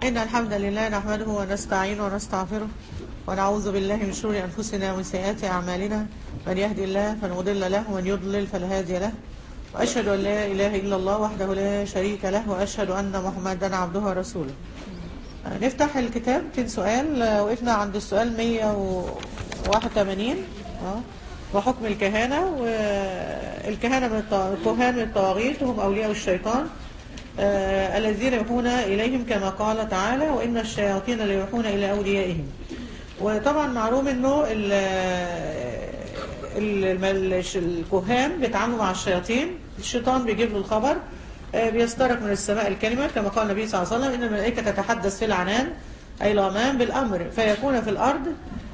إن الحمد لله نحمده ونستعينه ونستغفره ونعوذ بالله من شرور أنفسنا ومن سيئات أعمالنا من يهدي الله فلا مضل له ومن يضلل فلا هادي له وأشهد أن لا إله إلا الله وحده لا شريك له وأشهد أن محمدا عبده ورسوله نفتح الكتاب كان سؤال وقفنا عند السؤال 181 اه وحكم الكهنة والكهنة من الكهان من الطواغيت هم أولياء الشيطان آه الذين يوحون إليهم كما قال تعالى وإن الشياطين ليوحون إلى أوليائهم وطبعا معلوم انه ال ال الكهان بيتعاملوا مع الشياطين الشيطان بيجيب له الخبر آه بيسترق من السماء الكلمة كما قال النبي صلى الله عليه وسلم إن الملائكة تتحدث في العنان أي الغمام بالأمر فيكون في الأرض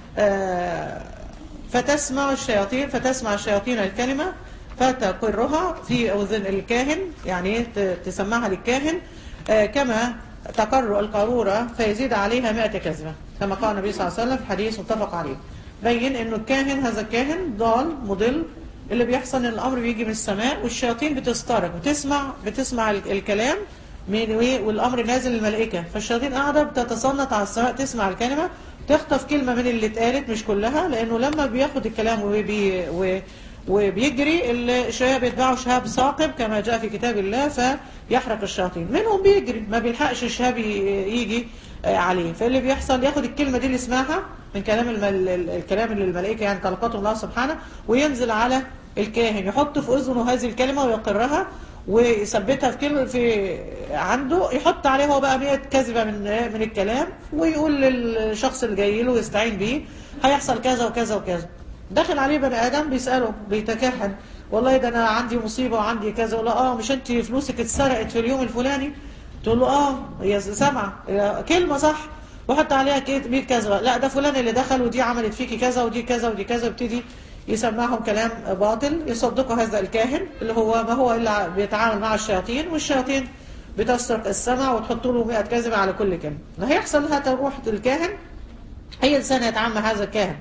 آه فتسمع الشياطين فتسمع الشياطين الكلمة فتقرها في أذن الكاهن يعني تسمعها للكاهن آه كما تقر القارورة فيزيد عليها مائة كذبة كما قال النبي صلى الله عليه وسلم في حديث متفق عليه بين انه الكاهن هذا الكاهن ضال مضل اللي بيحصل ان الامر بيجي من السماء والشياطين بتسترق بتسمع بتسمع الكلام من والامر نازل للملائكه فالشياطين قاعده بتتصنت على السماء تسمع الكلمه تخطف كلمه من اللي اتقالت مش كلها لانه لما بياخد الكلام وبي وبيجري الشهاب بيتبعوا شهاب ثاقب كما جاء في كتاب الله فيحرق الشياطين منهم بيجري ما بيلحقش الشهاب يجي عليه فاللي بيحصل ياخد الكلمة دي اللي سمعها من كلام المل... الكلام اللي الملائكة يعني تلقته الله سبحانه وينزل على الكاهن يحط في أذنه هذه الكلمة ويقرها ويثبتها في كلمة في عنده يحط عليها هو بقى 100 كذبة من من الكلام ويقول للشخص اللي جاي له ويستعين بيه هيحصل كذا وكذا وكذا داخل عليه بني ادم بيساله بيتكهن والله ده انا عندي مصيبه وعندي كذا ولا اه مش انت فلوسك اتسرقت في اليوم الفلاني تقول له اه هي سامعه كلمه صح وحط عليها 100 كذا لا ده فلان اللي دخل ودي عملت فيكي كذا ودي كذا ودي كذا يبتدي يسمعهم كلام باطل يصدقوا هذا الكاهن اللي هو ما هو الا بيتعامل مع الشياطين والشياطين بتسرق السمع وتحط له 100 كذبه على كل كلمه هيحصل هتروح الكاهن اي انسان يتعامل مع هذا الكاهن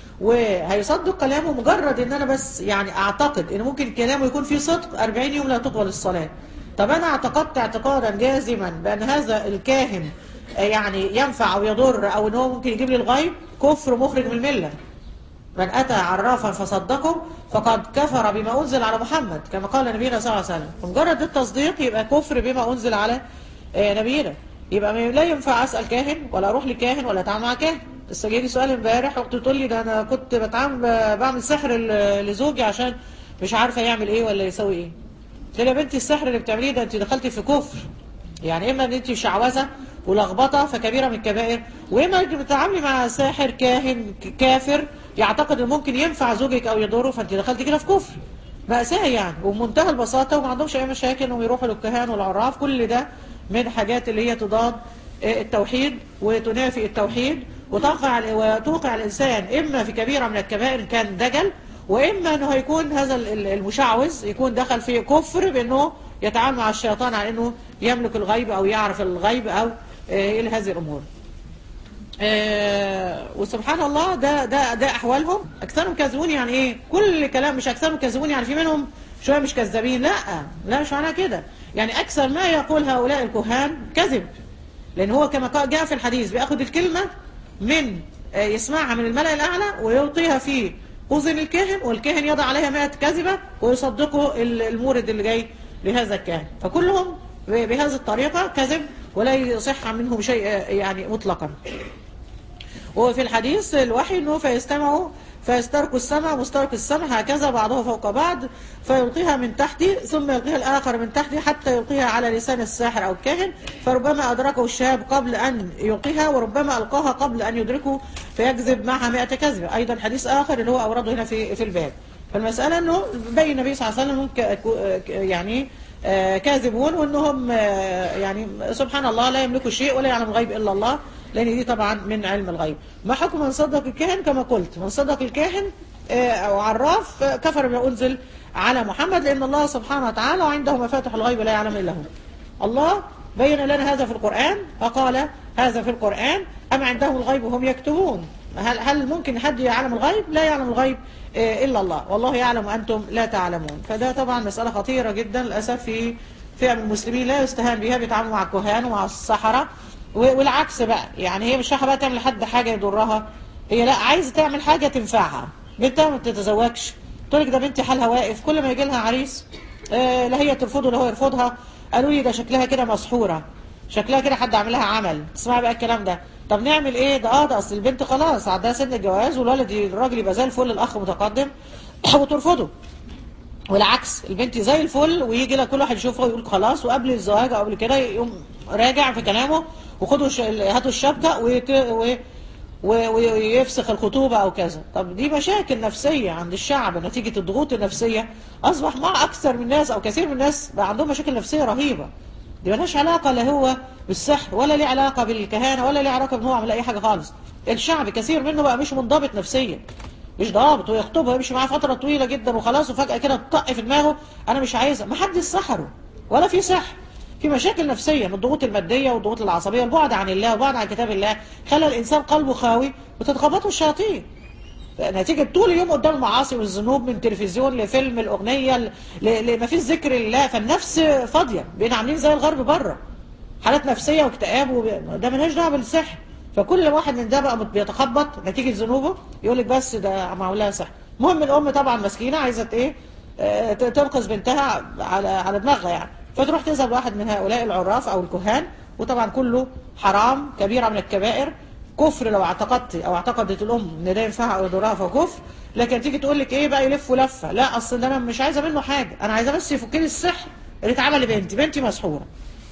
وهيصدق كلامه مجرد ان انا بس يعني اعتقد ان ممكن كلامه يكون فيه صدق 40 يوم لا تقبل الصلاة طب انا اعتقدت اعتقادا جازما بان هذا الكاهن يعني ينفع او يضر او ان هو ممكن يجيب لي الغيب كفر مخرج من الملة من اتى عرافا فصدقه فقد كفر بما انزل على محمد كما قال نبينا صلى الله عليه وسلم فمجرد التصديق يبقى كفر بما انزل على نبينا يبقى لا ينفع اسال كاهن ولا اروح لكاهن ولا اتعامل مع كاهن لسه جاي لي سؤال امبارح اختي تقول لي ده انا كنت بتعامل بعمل سحر لزوجي عشان مش عارفه يعمل ايه ولا يسوي ايه قلت لها يا بنتي السحر اللي بتعمليه ده انت دخلتي في كفر يعني اما ان انت شعوذه ولخبطه فكبيره من الكبائر واما انت بتتعاملي مع ساحر كاهن كافر يعتقد ان ممكن ينفع زوجك او يضره فانت دخلتي كده في كفر مأساة يعني وبمنتهى البساطة وما عندهمش أي مشاكل إنهم يروحوا للكهان والعراف كل ده من حاجات اللي هي تضاد التوحيد وتنافي التوحيد وتوقع وتوقع الإنسان إما في كبيرة من الكبائر إن كان دجل وإما أنه هيكون هذا المشعوذ يكون دخل في كفر بأنه يتعامل مع الشيطان على أنه يملك الغيب أو يعرف الغيب أو إلى هذه الأمور آه وسبحان الله ده ده ده أحوالهم أكثرهم كذبون يعني إيه كل كلام مش أكثرهم كذبون يعني في منهم شوية مش كذابين لا لا مش معناها كده يعني أكثر ما يقول هؤلاء الكهان كذب لأن هو كما جاء في الحديث بياخد الكلمة من يسمعها من الملأ الأعلى ويلقيها في أذن الكاهن والكاهن يضع عليها 100 كذبة ويصدقوا المورد اللي جاي لهذا الكاهن فكلهم بهذه الطريقة كذب ولا يصح منهم شيء يعني مطلقا وفي الحديث الوحي انه فيستمعوا فيسترك السمع مسترك السمع هكذا بعضه فوق بعض فيلقيها من تحت ثم يلقيها الآخر من تحت حتى يلقيها على لسان الساحر أو الكاهن فربما أدركه الشاب قبل أن يلقيها وربما ألقاها قبل أن يدركه فيكذب معها مئة كذبة أيضا حديث آخر اللي هو أورده هنا في في الباب فالمسألة أنه بين النبي صلى الله عليه وسلم يعني كاذبون وأنهم يعني سبحان الله لا يملكوا شيء ولا يعلم الغيب إلا الله لأن دي طبعا من علم الغيب ما حكم من صدق الكاهن كما قلت من صدق الكاهن أو عراف كفر بما أنزل على محمد لأن الله سبحانه وتعالى وعنده مفاتح الغيب لا يعلم إلا هو الله بين لنا هذا في القرآن فقال هذا في القرآن أم عندهم الغيب وهم يكتبون هل, هل ممكن حد يعلم الغيب لا يعلم الغيب إلا الله والله يعلم وأنتم لا تعلمون فده طبعا مسألة خطيرة جدا للأسف في فئة من المسلمين لا يستهان بها بيتعاملوا مع الكهان ومع السحرة و- والعكس بقى يعني هي مش رايحه بقى تعمل لحد حاجه يضرها هي لا عايزه تعمل حاجه تنفعها بنتها ما بتتزوجش تقول لك ده بنتي حالها واقف كل ما يجي لها عريس آه لا هي ترفضه لا هو يرفضها قالوا لي ده شكلها كده مسحوره شكلها كده حد عامل لها عمل تسمعي بقى الكلام ده طب نعمل ايه ده اه ده اصل البنت خلاص عندها سن الجواز والولد الراجل يبقى زي الفل الاخ متقدم وترفضه والعكس البنت زي الفل ويجي لها كل واحد يشوفها ويقول خلاص وقبل الزواج او قبل كده يقوم راجع في كلامه وخدوا ش... هاتوا الشبكه ويت... و... و... ويفسخ الخطوبه او كذا طب دي مشاكل نفسيه عند الشعب نتيجه الضغوط النفسيه اصبح مع اكثر من الناس او كثير من الناس بقى عندهم مشاكل نفسيه رهيبه دي ملهاش علاقه لا هو بالسحر ولا ليه علاقه بالكهانه ولا ليه علاقه بان هو عمل اي حاجه خالص الشعب كثير منه بقى مش منضبط نفسيا مش ضابط ويخطبها ويمشي معاه فتره طويله جدا وخلاص وفجاه كده تطق في دماغه انا مش عايزها ما حدش سحره ولا في سحر في مشاكل نفسيه من الضغوط الماديه والضغوط العصبيه البعد عن الله وبعد عن كتاب الله خلى الانسان قلبه خاوي وتتخبطه الشياطين نتيجة طول اليوم قدام المعاصي والذنوب من تلفزيون لفيلم الأغنية ل... ل... ما فيش ذكر الله فالنفس فاضية بقينا عاملين زي الغرب بره حالات نفسية واكتئاب وب... ده ملهاش دعوة بالسحر فكل واحد من ده بقى بيتخبط نتيجة ذنوبه يقول لك بس ده معمول لها سحر المهم الأم طبعا مسكينة عايزة إيه آه، ت- تنقذ بنتها على على دماغها يعني فتروح تذهب لواحد من هؤلاء العراف أو الكهان وطبعا كله حرام كبيرة من الكبائر كفر لو اعتقدت او اعتقدت الام ان ده ينفعها او يضرها فكفر لكن تيجي تقول لك ايه بقى يلف لفه لا اصل ده انا مش عايزه منه حاجه انا عايزه بس يفك لي السحر اللي اتعمل لبنتي بنتي مسحوره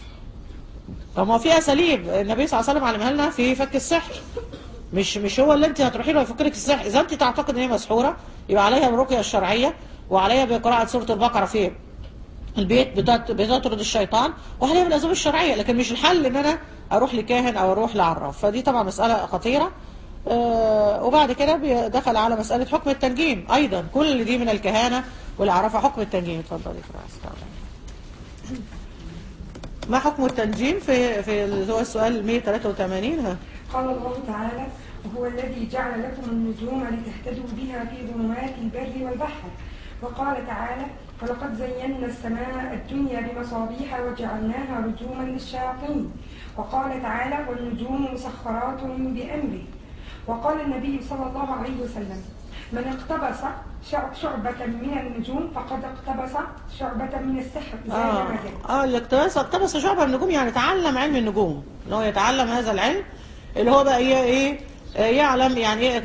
طب ما هو في اساليب النبي صلى الله عليه وسلم علمها لنا في فك السحر مش مش هو اللي انت هتروحي له يفك لك السحر اذا انت تعتقد ان هي مسحوره يبقى عليها الرقيه الشرعيه وعليها بقراءه سوره البقره في البيت بتط- بتطرد الشيطان وعليها بالاسباب الشرعيه لكن مش الحل ان انا اروح لكاهن او اروح لعراف فدي طبعا مساله خطيره آه وبعد كده بي- دخل على مساله حكم التنجيم ايضا كل دي من الكهانه والعرافه حكم التنجيم اتفضلي خلاص ما حكم التنجيم في في اللي هو السؤال 183 ها قال الله تعالى وهو الذي جعل لكم النجوم لتهتدوا بها في ظلمات البر والبحر وقال تعالى ولقد زينا السماء الدنيا بمصابيح وجعلناها رجوما للشياطين وقال تعالى والنجوم مسخرات بأمره وقال النبي صلى الله عليه وسلم من اقتبس شع- شعبة من النجوم فقد اقتبس شعبة من السحر زاد اه ما زاد اه الاقتباس اقتبس شعبة من النجوم يعني تعلم علم النجوم ان هو يتعلم هذا العلم اللي هو بقى ايه ايه آه، يعلم يعني ايه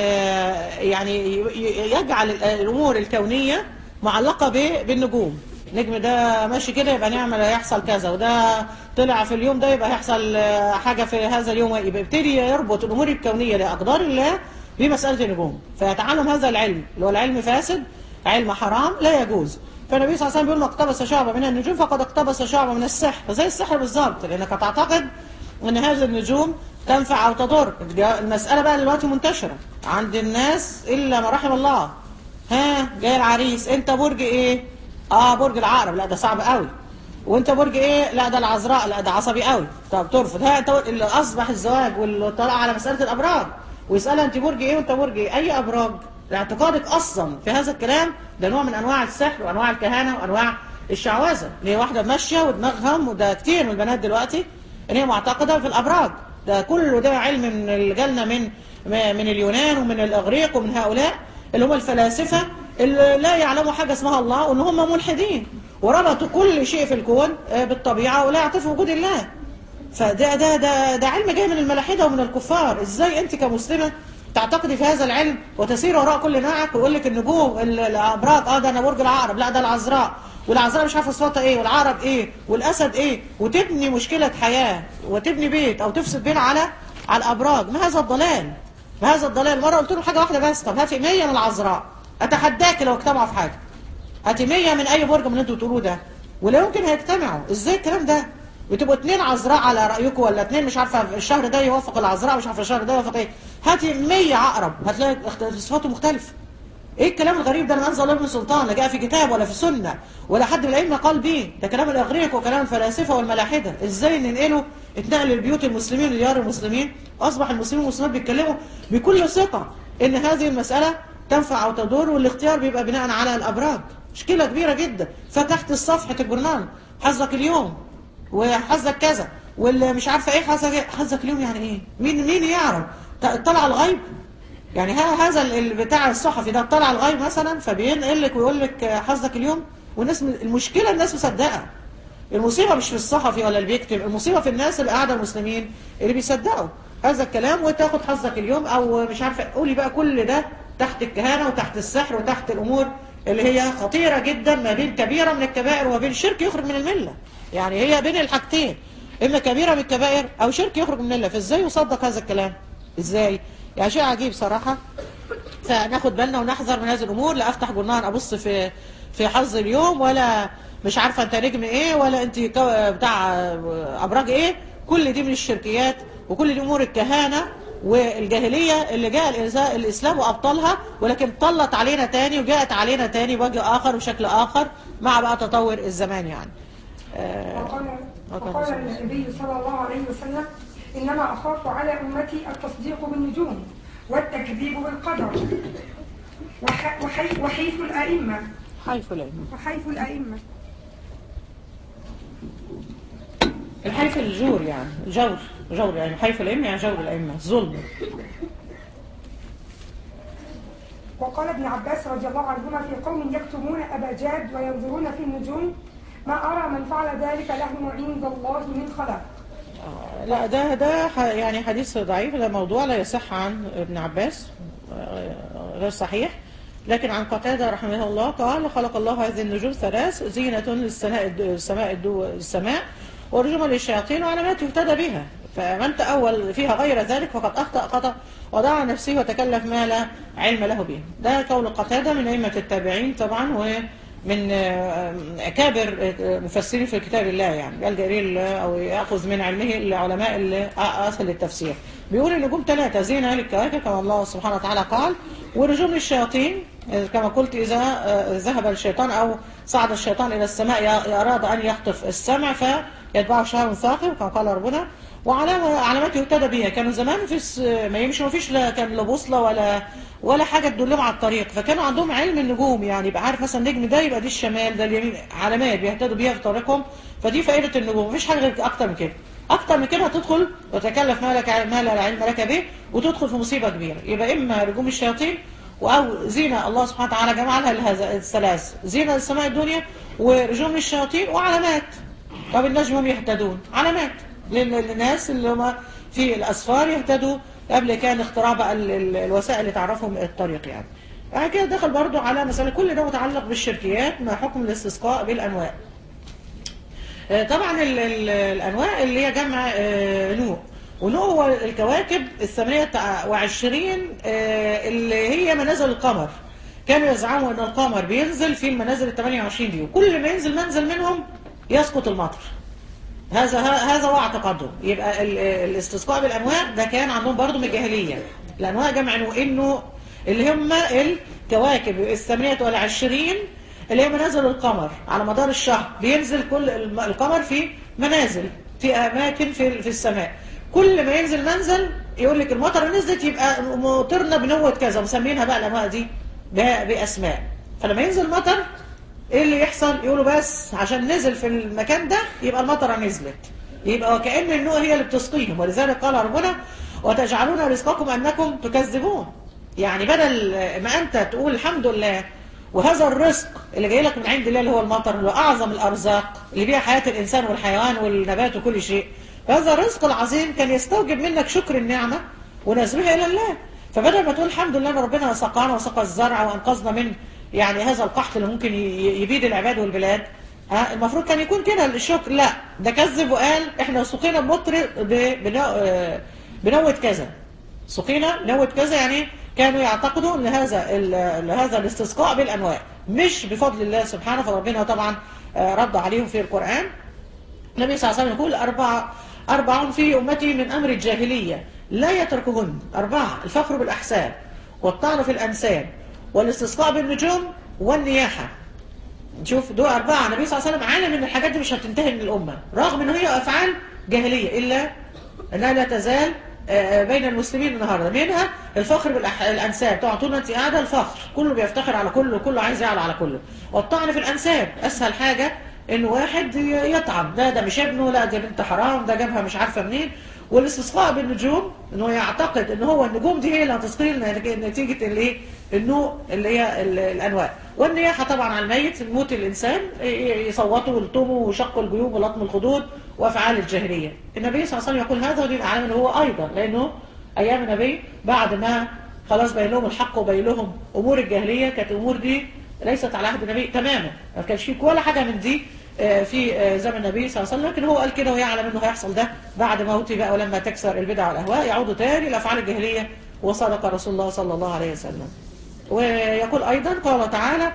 آه، يعني ي- ي- يجعل ال- الامور الكونيه معلقه ب- بالنجوم النجم ده ماشي كده يبقى نعمل هيحصل كذا وده طلع في اليوم ده يبقى هيحصل آه، حاجه في هذا اليوم يبقى يبتدي يربط الامور الكونيه لاقدار الله بمساله النجوم فيتعلم هذا العلم اللي هو العلم فاسد علم حرام لا يجوز فالنبي صلى الله عليه وسلم بيقول ما اقتبس شعبة من النجوم فقد اقتبس شعبة من السحر زي السحر بالظبط لانك تعتقد ان هذه النجوم تنفع او تضر المسألة بقى دلوقتي منتشرة عند الناس الا ما رحم الله ها جاي العريس انت برج ايه اه برج العقرب لا ده صعب قوي وانت برج ايه لا ده العذراء لا ده عصبي قوي طب ترفض ها انت اللي اصبح الزواج والطلاق على مسألة الابراج ويسألها انت برج ايه وانت برج ايه اي ابراج اعتقادك اصلا في هذا الكلام ده نوع من انواع السحر وانواع الكهانه وانواع الشعوذه ان هي واحده ماشيه ودماغهم وده كتير من البنات دلوقتي ان هي معتقده في الابراج ده كله ده علم من اللي جالنا من من اليونان ومن الاغريق ومن هؤلاء اللي هم الفلاسفه اللي لا يعلموا حاجه اسمها الله وان هم ملحدين وربطوا كل شيء في الكون آه، بالطبيعه ولا يعترفوا بوجود الله فده ده ده ده علم جاي من الملاحده ومن الكفار ازاي انت كمسلمه تعتقدي في هذا العلم وتسير وراء كل ناعك ويقول لك النجوم ال- الابراج اه ده انا برج العقرب لا ده العذراء والعذراء مش عارفه صفاتها ايه والعقرب ايه والاسد ايه وتبني مشكله حياه وتبني بيت او تفسد بين على على الابراج ما هذا الضلال ما هذا الضلال مره قلت له حاجه واحده بس طب هاتي 100 من العذراء اتحداك لو اجتمعوا في حاجه هاتي 100 من اي برج من اللي انتوا بتقولوه ده ولا يمكن هيجتمعوا ازاي الكلام ده بتبقوا اتنين عذراء على رايكم ولا اتنين مش عارفه الشهر ده يوافق العذراء مش عارفه الشهر ده يوافق ايه هاتي 100 عقرب هتلاقي اخت- صفاته مختلفه ايه الكلام الغريب ده اللي انزل الله ابن سلطان لا جاء في كتاب ولا في سنه ولا حد من الائمه قال بيه ده كلام الاغريق وكلام الفلاسفه والملاحده ازاي ننقله اتنقل لبيوت المسلمين لديار المسلمين اصبح المسلمين والمسلمات بيتكلموا بكل ثقه ان هذه المساله تنفع او تضر والاختيار بيبقى بناء على الابراج مشكله كبيره جدا فتحت صفحه الجورنال حظك اليوم وحظك كذا واللي مش عارفه ايه حظك حظك اليوم يعني ايه مين مين يعرف اطلع الغيب يعني ها هذا ال- بتاع الصحفي ده اطلع الغيب مثلا فبينقل لك ويقول لك حظك اليوم والناس المشكله الناس مصدقه المصيبه مش في الصحفي ولا اللي بيكتب المصيبه في الناس اللي قاعده المسلمين اللي بيصدقوا هذا الكلام وتاخد حظك اليوم او مش عارفه قولي بقى كل ده تحت الكهانه وتحت السحر وتحت الامور اللي هي خطيره جدا ما بين كبيره من الكبائر وما بين شرك يخرج من المله يعني هي بين الحاجتين اما كبيره من الكبائر او شرك يخرج من المله فازاي يصدق هذا الكلام ازاي يعني شيء عجيب صراحه فناخد بالنا ونحذر من هذه الامور لا افتح جرنان ابص في في حظ اليوم ولا مش عارفه انت نجم ايه ولا انت كو- بتاع ابراج ايه كل دي من الشركيات وكل دي امور الكهانه والجاهليه اللي جاء الإنسان- الاسلام وابطلها ولكن طلت علينا تاني وجاءت علينا تاني بوجه اخر وشكل اخر مع بقى تطور الزمان يعني آه، وقال وقال وقال صلى الله عليه النبي صلى الله عليه وسلم إنما أخاف على أمتي التصديق بالنجوم والتكذيب بالقدر وح- وحي- وحيث الأئمة حيث العلم وحيث الأئمة الحيف الجور يعني جور جور يعني حيف الائمه يعني جور الائمه ظلم وقال ابن عباس رضي الله عنهما في قوم يكتمون أبا جاد وينظرون في النجوم ما أرى من فعل ذلك له عند الله من خلاق آه، لا ده ده ح- يعني حديث ضعيف ده موضوع لا يصح عن ابن عباس آه، غير صحيح لكن عن قتادة رحمه الله قال خلق الله هذه النجوم ثلاث زينة للسماء الد- السماء الدو السماء ورجوما للشياطين وعلامات يهتدى بها فمن تأول فيها غير ذلك فقد أخطأ خطأ ودعا نفسه وتكلف ما لا علم له به ده قول قتادة من أئمة التابعين طبعا ومن آه، أكابر آه، مفسرين في كتاب الله يعني يلجأ إليه أو يأخذ من علمه العلماء اللي أصل التفسير بيقول النجوم ثلاثة زينة للكواكب كما الله سبحانه وتعالى قال ورجوم الشياطين آه، كما قلت إذا آه، ذهب الشيطان أو صعد الشيطان إلى السماء ي- أراد أن يخطف السمع فيتبعه شهاب ثاقب كما قال ربنا وعلامة علامات يهتدى بها كانوا زمان في الس- ما يمشوا ما فيش لا كان لا بوصلة ولا ولا حاجة تدلهم على الطريق فكانوا عندهم علم النجوم يعني يبقى عارف مثلا النجم ده يبقى دي الشمال ده اليمين علامات بيهتدوا بيها في طريقهم فدي فائدة النجوم مفيش حاجة غير أكتر من كده أكتر من كده هتدخل وتكلف ما لك ما لا علم لك به وتدخل في مصيبة كبيرة يبقى إما رجوم الشياطين أو زينة الله سبحانه وتعالى جمع لها لهذا الثلاث زينة للسماء الدنيا ورجوم الشياطين وعلامات طب النجم هم يهتدون علامات لل- للناس اللي هم في الأسفار يهتدوا قبل كان اختراع بقى ال- ال- الوسائل اللي تعرفهم الطريق يعني بعد كده دخل برضو على مسألة كل ده متعلق بالشركيات ما حكم الاستسقاء بالأنواع آه، طبعا ال ال الأنواع اللي هي جمع آه، نوع ونوع هو الكواكب الثمانية وعشرين آه، اللي هي منازل القمر كانوا يزعموا أن القمر بينزل في المنازل ال 28 دي وكل ما ينزل منزل منهم يسقط المطر هذا هذا هو اعتقادهم يبقى ال- الاستسقاء بالانواع ده كان عندهم برضو من الجاهليه الانواع جمع نوع انه اللي هم الكواكب الثمانية والعشرين اللي هي منازل القمر على مدار الشهر بينزل كل الم- القمر في منازل في اماكن في في السماء كل ما ينزل منزل يقول لك المطر نزلت يبقى مطرنا بنوة كذا مسمينها بقى الانواع دي ب- باسماء فلما ينزل مطر ايه اللي يحصل يقولوا بس عشان نزل في المكان ده يبقى المطره نزلت يبقى وكأن النوع هي اللي بتسقيهم ولذلك قال ربنا وتجعلون رزقكم انكم تكذبون يعني بدل ما انت تقول الحمد لله وهذا الرزق اللي جاي لك من عند الله اللي هو المطر اللي هو اعظم الارزاق اللي بيها حياه الانسان والحيوان والنبات وكل شيء هذا الرزق العظيم كان يستوجب منك شكر النعمه ونسبها الى الله فبدل ما تقول الحمد لله ان ربنا سقانا وسقى الزرع وانقذنا من يعني هذا القحط اللي ممكن ي- يبيد العباد والبلاد ها المفروض كان يكون كده الشكر لا ده كذب وقال احنا سقينا بمطر ب- بنو- آه، بنوة كذا سقينا نوة كذا يعني كانوا يعتقدوا ان هذا ال- هذا الاستسقاء بالانواع مش بفضل الله سبحانه فربنا طبعا آه، رد عليهم في القرآن النبي صلى الله عليه وسلم يقول أربع أربع في أمتي من أمر الجاهلية لا يتركهن أربعة الفخر بالأحساب والطعن في الأنساب والاستسقاء بالنجوم والنياحة شوف دول أربعة النبي صلى الله عليه وسلم عالم إن الحاجات دي مش هتنتهي من الأمة رغم إن هي أفعال جاهلية إلا أنها لا تزال آه، بين المسلمين النهارده منها الفخر بالأنساب طبعا طول ما أنت قاعدة الفخر كله بيفتخر على كله كله عايز يعلى على كله والطعن في الأنساب أسهل حاجة ان واحد ي- يطعن ده ده مش ابنه لا ده بنت حرام ده جابها مش عارفه منين والاستسقاء بالنجوم انه يعتقد ان هو النجوم دي هي اللي هتسقي لنا نتيجه الايه النوء اللي هي ال- الانواع والنياحه طبعا على الميت موت الانسان ي- يصوتوا ويلطموا ويشقوا الجيوب ولطم الخدود وافعال الجاهليه النبي صلى الله عليه وسلم يقول هذا ودي اعلم ان هو ايضا لانه ايام النبي بعد ما خلاص بين لهم الحق وبين لهم امور الجاهليه كانت الامور دي ليست على عهد النبي تماما ما كانش فيه ولا حاجه من دي آه، في آه، زمن النبي صلى الله عليه وسلم لكن هو قال كده ويعلم انه هيحصل ده بعد موته بقى ولما تكسر البدع والاهواء يعودوا تاني لافعال الجاهليه وصدق رسول الله صلى الله عليه وسلم ويقول ايضا قال تعالى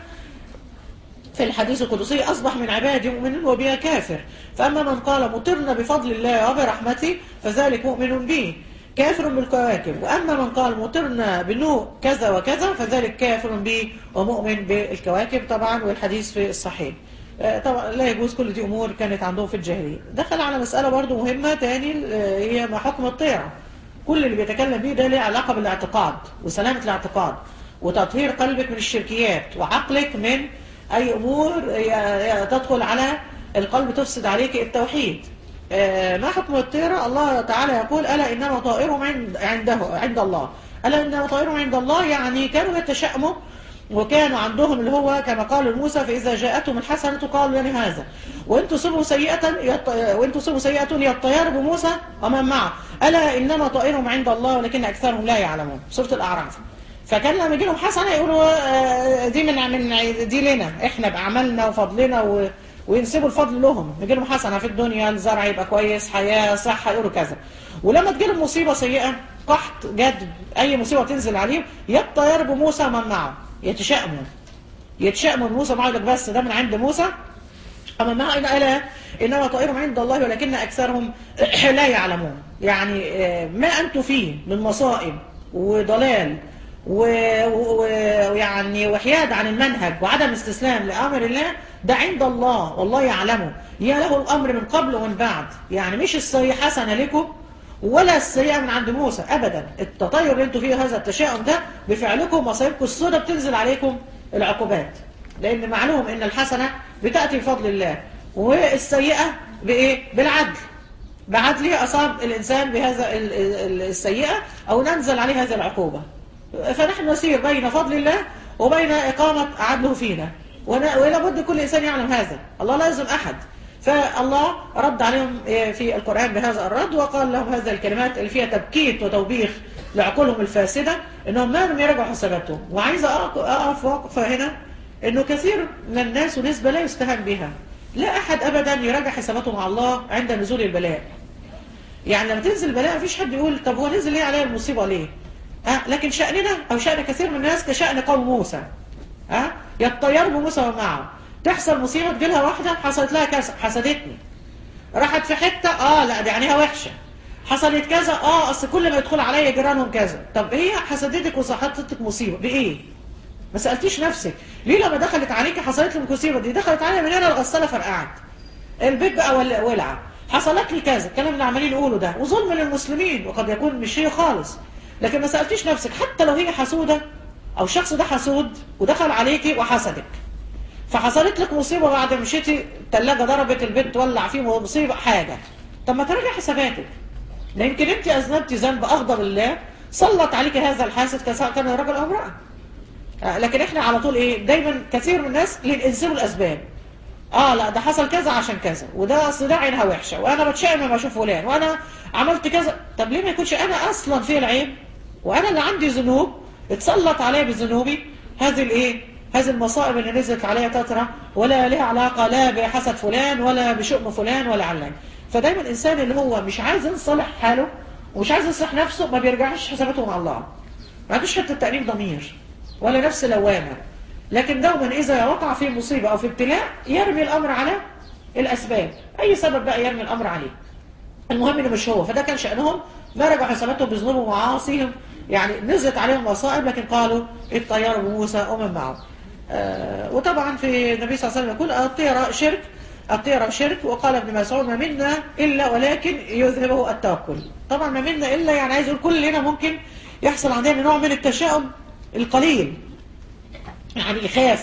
في الحديث القدسي أصبح من عبادي مؤمن وبها كافر فأما من قال مطرنا بفضل الله وبرحمته فذلك مؤمن به كافر بالكواكب وأما من قال مطرنا بنوء كذا وكذا فذلك كافر به ومؤمن بالكواكب طبعا والحديث في الصحيح آه، طبعا لا يجوز كل دي أمور كانت عندهم في الجاهلية دخل على مسألة برضو مهمة تاني آه، هي ما حكم الطيرة كل اللي بيتكلم بيه ده ليه علاقة بالاعتقاد وسلامة الاعتقاد وتطهير قلبك من الشركيات وعقلك من أي أمور ي- ي- تدخل على القلب تفسد عليك التوحيد آه، ما حكم الطيرة الله تعالى يقول ألا إنما طائرهم عند عنده عند الله ألا إنما طائرهم عند الله يعني كانوا يتشائموا وكانوا عندهم اللي هو كما قال لموسى فإذا جاءتهم الحسنة قالوا لنا هذا وإن تصيبوا سيئة يط... وإن تصيبوا سيئة يطير بموسى ومن معه ألا إنما طائرهم عند الله ولكن أكثرهم لا يعلمون سورة الأعراف فكان لما يجي لهم حسنه يقولوا آه، دي من من دي لنا احنا بعملنا وفضلنا و وينسبوا الفضل لهم يجي لهم حسنه في الدنيا الزرع يبقى كويس حياه صحه يقولوا كذا ولما تجي لهم مصيبه سيئه قحط جد اي مصيبه تنزل عليهم يطير بموسى ومن معه يتشائموا يتشائموا بموسى معه يقول لك بس ده من عند موسى أما ما إن ألا إنما طائرهم عند الله ولكن أكثرهم لا يعلمون يعني آه، ما أنتم فيه من مصائب وضلال و- و- ويعني وحياد عن المنهج وعدم استسلام لأمر الله ده عند الله والله يعلمه يا له الأمر من قبل ومن بعد يعني مش السيئة حسنة لكم ولا السيئة من عند موسى أبدا التطير اللي انتوا فيه هذا التشاؤم ده بفعلكم ومصائبكم السوداء بتنزل عليكم العقوبات لأن معلوم إن الحسنة بتأتي بفضل الله والسيئة بإيه؟ بالعدل بعدله أصاب الإنسان بهذا ال- ال- السيئة أو ننزل عليه هذه العقوبة فنحن نسير بين فضل الله وبين إقامة عدله فينا ون- ولا بد كل إنسان يعلم هذا الله لا يلزم أحد فالله رد عليهم في القرآن بهذا الرد وقال لهم هذه الكلمات اللي فيها تبكيت وتوبيخ لعقولهم الفاسدة إنهم ما لم يراجعوا حساباتهم وعايزة أقف أقف وقفة هنا إنه كثير من الناس ونسبة لا يستهان بها لا أحد أبدا يراجع حساباته مع الله عند نزول البلاء يعني لما تنزل البلاء مفيش حد يقول طب هو نزل ليه عليا المصيبة ليه أه لكن شأننا أو شأن كثير من الناس كشأن قوم موسى أه يطيروا بموسى ومعه تحصل مصيبة تجيلها واحدة حصلت لها كذا حسدتني راحت في حتة اه لا دي عينيها وحشة حصلت كذا اه اصل كل ما يدخل عليا جيرانهم كذا طب هي حسدتك وحطتك مصيبة بايه ما سألتيش نفسك ليه لما دخلت عليكي حصلت لي المصيبة دي دخلت عليا من هنا الغسالة فرقعت البيت بقى ول- ولع حصلت لي كذا الكلام اللي عمالين يقولوا ده وظلم للمسلمين وقد يكون مش هي خالص لكن ما سألتيش نفسك حتى لو هي حسودة او الشخص ده حسود ودخل عليكي وحسدك فحصلت لك مصيبة بعد ما مشيتي الثلاجة ضربت البيت تولع فيه مصيبة حاجة طب ما تراجع حساباتك لا يمكن انت اذنبتي ذنب اغضب الله سلط عليك هذا الحاسد كسواء كان رجل او امرأة آه، لكن احنا على طول ايه دايما كثير من الناس ينسبوا الاسباب اه لا ده حصل كذا عشان كذا وده اصل ده عينها وحشه وانا بتشائم لما اشوف فلان وانا عملت كذا طب ليه ما يكونش انا اصلا في العيب وانا اللي عندي ذنوب اتسلط عليا بذنوبي هذه الايه هذه المصائب اللي نزلت عليا تترى ولا لها علاقه لا بحسد فلان ولا بشؤم فلان ولا علان فدايما الانسان اللي هو مش عايز يصلح حاله ومش عايز يصلح نفسه ما بيرجعش حساباته مع الله ما عندوش حته تأنيب ضمير ولا نفس لوامه لكن دوما اذا وقع في مصيبه او في ابتلاء يرمي الامر على الاسباب اي سبب بقى يرمي الامر عليه المهم انه مش هو فده كان شأنهم ما رجعوا حساباتهم بذنوبهم ومعاصيهم يعني نزلت عليهم مصائب لكن قالوا الطيار بموسى ومن معه آه وطبعا في النبي صلى الله عليه وسلم يقول الطيرة شرك الطيرة شرك وقال ابن مسعود ما منا إلا ولكن يذهبه التوكل طبعا ما منا إلا يعني عايز يقول كلنا ممكن يحصل عندنا نوع من التشاؤم القليل يعني يخاف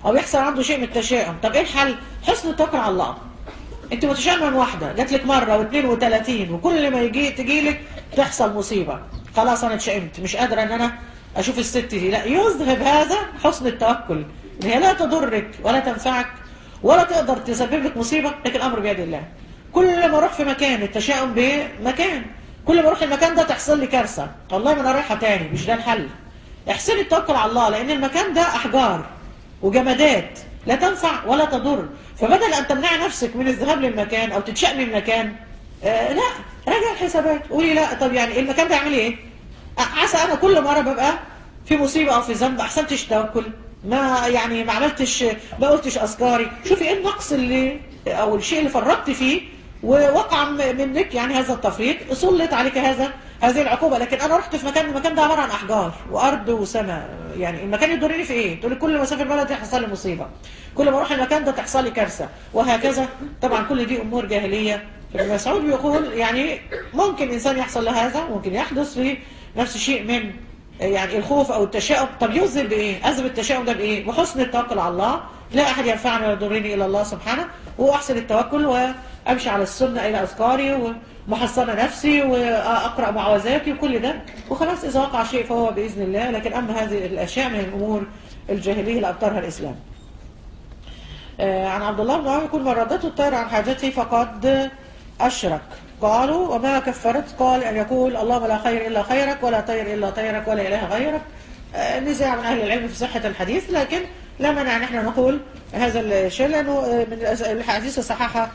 او يحصل عنده شيء من التشاؤم طب ايه الحل حسن التوكل على الله انت متشائمه من واحده جات لك مره واثنين وثلاثين وكل ما يجي تجي لك تحصل مصيبه خلاص انا اتشائمت مش قادره ان انا اشوف الست دي لا يذهب هذا حسن التوكل ان هي لا تضرك ولا تنفعك ولا تقدر تسبب لك مصيبه لكن الامر بيد الله كل ما اروح في مكان التشاؤم بمكان كل ما اروح المكان ده تحصل لي كارثه والله ما انا رايحه تاني مش ده الحل احسني التوكل على الله لان المكان ده احجار وجمادات لا تنفع ولا تضر فبدل ان تمنعي نفسك من الذهاب للمكان او تتشائمي من المكان آه لا راجع الحسابات قولي لا طب يعني المكان ده يعمل ايه عسى انا كل مره ببقى في مصيبه او في ذنب احسنتش توكل ما يعني ما عملتش ما قلتش اذكاري شوفي ايه النقص اللي او الشيء اللي فرطت فيه ووقع منك يعني هذا التفريط سلط عليك هذا هذه العقوبة لكن أنا رحت في مكان المكان ده عبارة عن أحجار وأرض وسماء يعني المكان يضرني في إيه؟ تقول لي كل ما أسافر بلد يحصل لي مصيبة كل ما أروح المكان ده تحصل لي كارثة وهكذا طبعا كل دي أمور جاهلية ابن مسعود بيقول يعني ممكن إنسان يحصل له هذا ممكن يحدث في نفس الشيء من يعني الخوف أو التشاؤم طب يذهب بإيه؟ أذهب التشاؤم ده بإيه؟ بحسن التوكل على الله لا أحد ينفعني ولا يضرني إلا الله سبحانه وأحسن التوكل وأمشي على السنة إلى أذكاري ومحصنة نفسي وأقرأ معوذاتي وكل ده وخلاص إذا وقع شيء فهو بإذن الله لكن أما هذه الأشياء من الأمور الجاهلية اللي أبطرها الإسلام آه عن عبد الله بن عمر يقول من ردته الطير عن حاجته فقد أشرك قالوا وما كفرت قال أن يقول اللهم لا خير إلا خيرك ولا طير إلا طيرك ولا إله غيرك آه نزاع من أهل العلم في صحة الحديث لكن لا مانع ان احنا نقول هذا الشيء لأنه من الحديث الصحاحة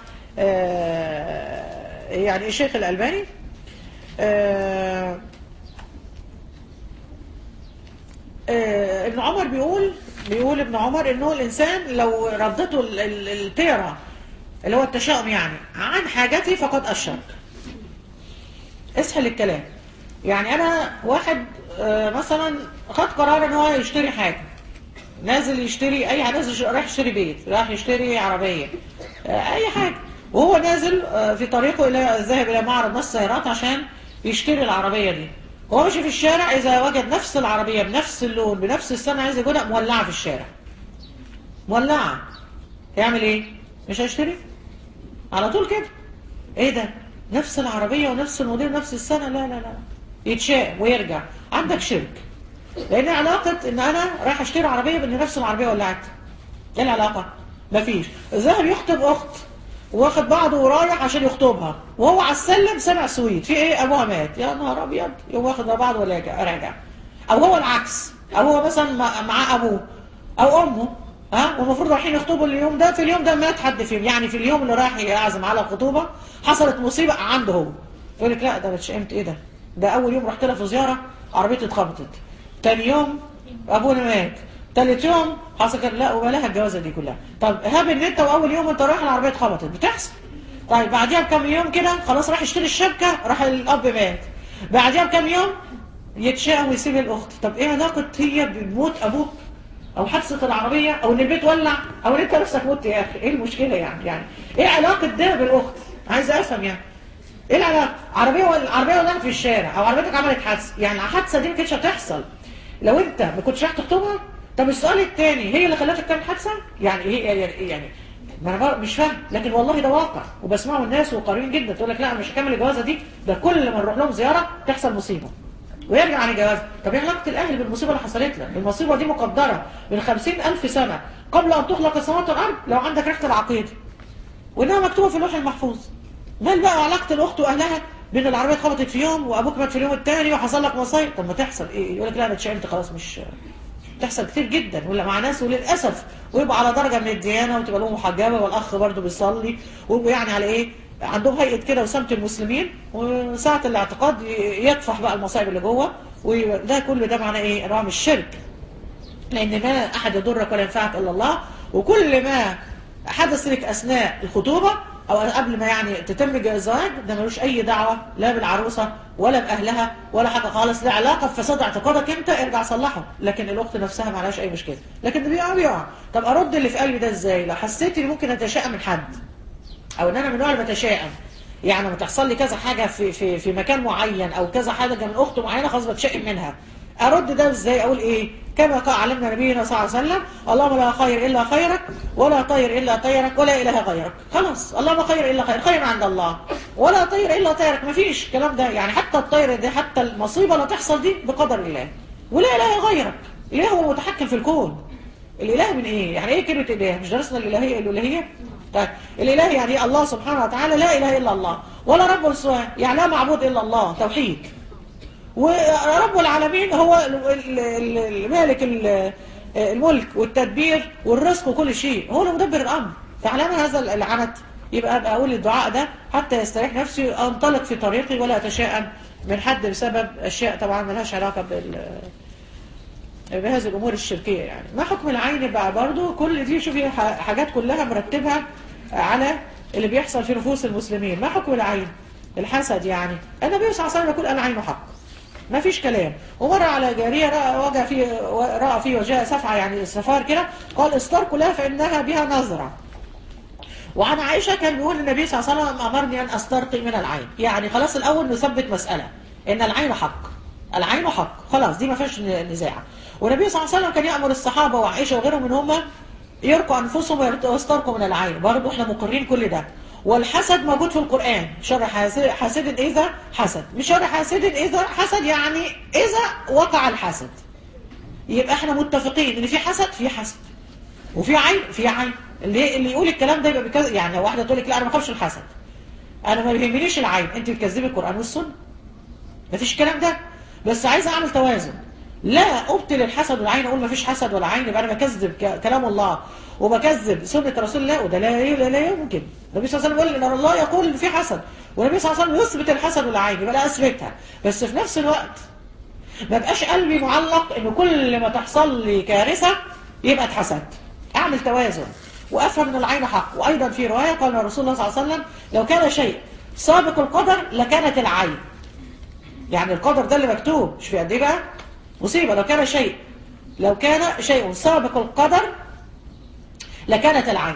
آه يعني الشيخ الألباني ابن عمر بيقول بيقول ابن عمر انه الانسان لو ردته التيرة اللي هو التشاؤم يعني عن حاجتي فقد اشرك اسهل الكلام يعني انا واحد مثلا خد قرار ان هو يشتري حاجة نازل يشتري اي حاجة نازل رايح يشتري بيت رايح يشتري عربية اي حاجة وهو نازل في طريقه الى الذهاب الى معرض نص سيارات عشان يشتري العربية دي وهو ماشي في الشارع اذا وجد نفس العربية بنفس اللون بنفس السنة عايز يجودها مولعة في الشارع مولعة يعمل ايه مش هيشتري على طول كده ايه ده نفس العربية ونفس الموديل ونفس السنة لا لا لا يتشاء ويرجع عندك شرك لان علاقة ان انا رايح اشتري عربية بان نفس العربية ولعت ايه العلاقة مفيش ذهب يخطب اخت واخد بعضه ورايح عشان يخطبها وهو على السلم سمع سويت في ايه ابوها مات يا نهار ابيض يقوم واخد بعض ولا راجع او هو العكس او هو مثلا مع ابوه او امه ها والمفروض رايحين يخطبوا اليوم ده في اليوم ده مات حد فيهم يعني في اليوم اللي رايح يعزم على الخطوبه حصلت مصيبه عنده هو يقول لك لا ده اتشائمت ايه ده ده اول يوم رحت لها في زياره عربيتي اتخبطت تاني يوم ابونا مات تالت يوم حصل كده لا وبلاها الجوازه دي كلها طب هاب ان انت واول يوم انت رايح العربيه اتخبطت بتحصل طيب بعديها بكام يوم كده خلاص راح يشتري الشبكه راح الاب مات بعديها بكام يوم يتشاءم ويسيب الاخت طب ايه علاقه هي بموت ابوك او حادثه العربيه او ان البيت ولع او ان انت نفسك مت يا اخي ايه المشكله يعني يعني ايه علاقه ده بالاخت عايز افهم يعني ايه العلاقه عربيه ولا عربيه ولعت في الشارع او عربيتك عملت حادثه يعني الحادثه دي ما كانتش هتحصل لو انت ما كنتش رايح تخطبها طب السؤال الثاني هي اللي خلتك تعمل حادثه يعني ايه يعني ما انا مش فاهم لكن والله ده واقع وبسمعه الناس وقارين جدا تقول لك لا انا مش هكمل الجوازه دي ده كل ما نروح لهم زياره تحصل مصيبه ويرجع عن الجواز طب ايه علاقه الاهل بالمصيبه اللي حصلت لك المصيبه دي مقدره من خمسين ألف سنه قبل ان تخلق السماوات والارض لو عندك ريحه العقيده وانها مكتوبه في اللوح المحفوظ مال بقى علاقه الاخت واهلها بين العربيه اتخبطت في يوم وابوك مات في اليوم الثاني وحصل لك مصايب طب ما تحصل ايه يقول لك لا انا اتشائمت خلاص مش بتحصل كتير جدا ولا مع ناس وللاسف ويبقى على درجه من الديانه وتبقى له محجبه والاخ برضه بيصلي ويبقوا يعني على ايه عندهم هيئه كده وسمه المسلمين وساعه الاعتقاد يطفح بقى المصايب اللي جوه وده كله ده معناه ايه انواع من الشرك لان ما احد يضرك ولا ينفعك الا الله وكل ما حدث لك اثناء الخطوبه او قبل ما يعني تتم الزواج ده ملوش اي دعوه لا بالعروسه ولا باهلها ولا حاجه خالص لا علاقه بفساد اعتقادك انت ارجع صلحه لكن الاخت نفسها ما لهاش اي مشكله لكن بيقع بيقع طب ارد اللي في قلبي ده ازاي لو حسيت اني ممكن اتشائم من حد او ان انا من النوع اللي بتشائم يعني لما تحصل لي كذا حاجه في في في مكان معين او كذا حاجه من اخت معينه خلاص بتشائم منها ارد ده ازاي اقول ايه كما قال علمنا نبينا صلى الله عليه وسلم اللهم لا خير الا خيرك ولا طير الا طيرك ولا اله غيرك خلاص اللهم خير الا خير خير عند الله ولا طير الا طيرك مفيش الكلام ده يعني حتى الطير دي حتى المصيبه اللي تحصل دي بقدر الله ولا اله غيرك الاله هو متحكم في الكون الاله من ايه يعني ايه كلمه اله مش درسنا الالهيه الالوهيه طيب الاله يعني إيه؟ الله سبحانه وتعالى لا اله الا الله ولا رب سواه يعني لا معبود الا الله توحيد ورب العالمين هو ال- ال- ال- المالك ال- الملك والتدبير والرزق وكل شيء هو اللي مدبر الامر فعلامه هذا العنت يبقى ابقى اقول الدعاء ده حتى يستريح نفسي انطلق في طريقي ولا اتشائم من حد بسبب اشياء طبعا ملهاش علاقه بال بهذه الامور الشركيه يعني ما حكم العين بقى برضو كل دي شوفي ح- حاجات كلها مرتبها على اللي بيحصل في نفوس المسلمين ما حكم العين الحسد يعني النبي صلى الله عليه وسلم يقول العين حق ما فيش كلام ومر على جاريه راى وجه في راى في وجهها سفعه يعني سفار كده قال استركوا لها فانها بها نظره وعن عائشة كان بيقول النبي صلى الله عليه وسلم أمرني أن أسترقي من العين يعني خلاص الأول نثبت مسألة إن العين حق العين حق خلاص دي ما فيش نزاع والنبي صلى الله عليه وسلم كان يأمر الصحابة وعائشة وغيرهم من هم يرقوا أنفسهم ويسترقوا من العين برضه احنا مقرين كل ده والحسد موجود في القرآن شر حاسد, حاسد إذا حسد مش شر حاسد إذا حسد يعني إذا وقع الحسد يبقى احنا متفقين ان في حسد في حسد وفي عين في عين اللي اللي يقول الكلام ده يبقى بكذا يعني لو واحده تقول لك لا انا ما بخافش الحسد انا ما بيهمنيش العين انت بتكذبي القران والسنه مفيش الكلام ده بس عايز اعمل توازن لا ابطل الحسد والعين اقول مفيش حسد ولا عين يبقى انا بكذب ك- كلام الله وبكذب سنه رسول الله وده لا لا, لا يمكن النبي صلى الله عليه وسلم يقول ان الله يقول ان في حسد والنبي صلى الله عليه وسلم يثبت الحسد والعين يبقى لا اثبتها بس في نفس الوقت ما بقاش قلبي معلق ان كل ما تحصل لي كارثه يبقى اتحسد اعمل توازن وافهم ان العين حق وايضا في روايه قال رسول الله صلى الله عليه وسلم لو كان شيء سابق القدر لكانت العين يعني القدر ده اللي مكتوب مش في قد ايه بقى مصيبه لو كان شيء لو كان شيء سابق القدر لكانت العين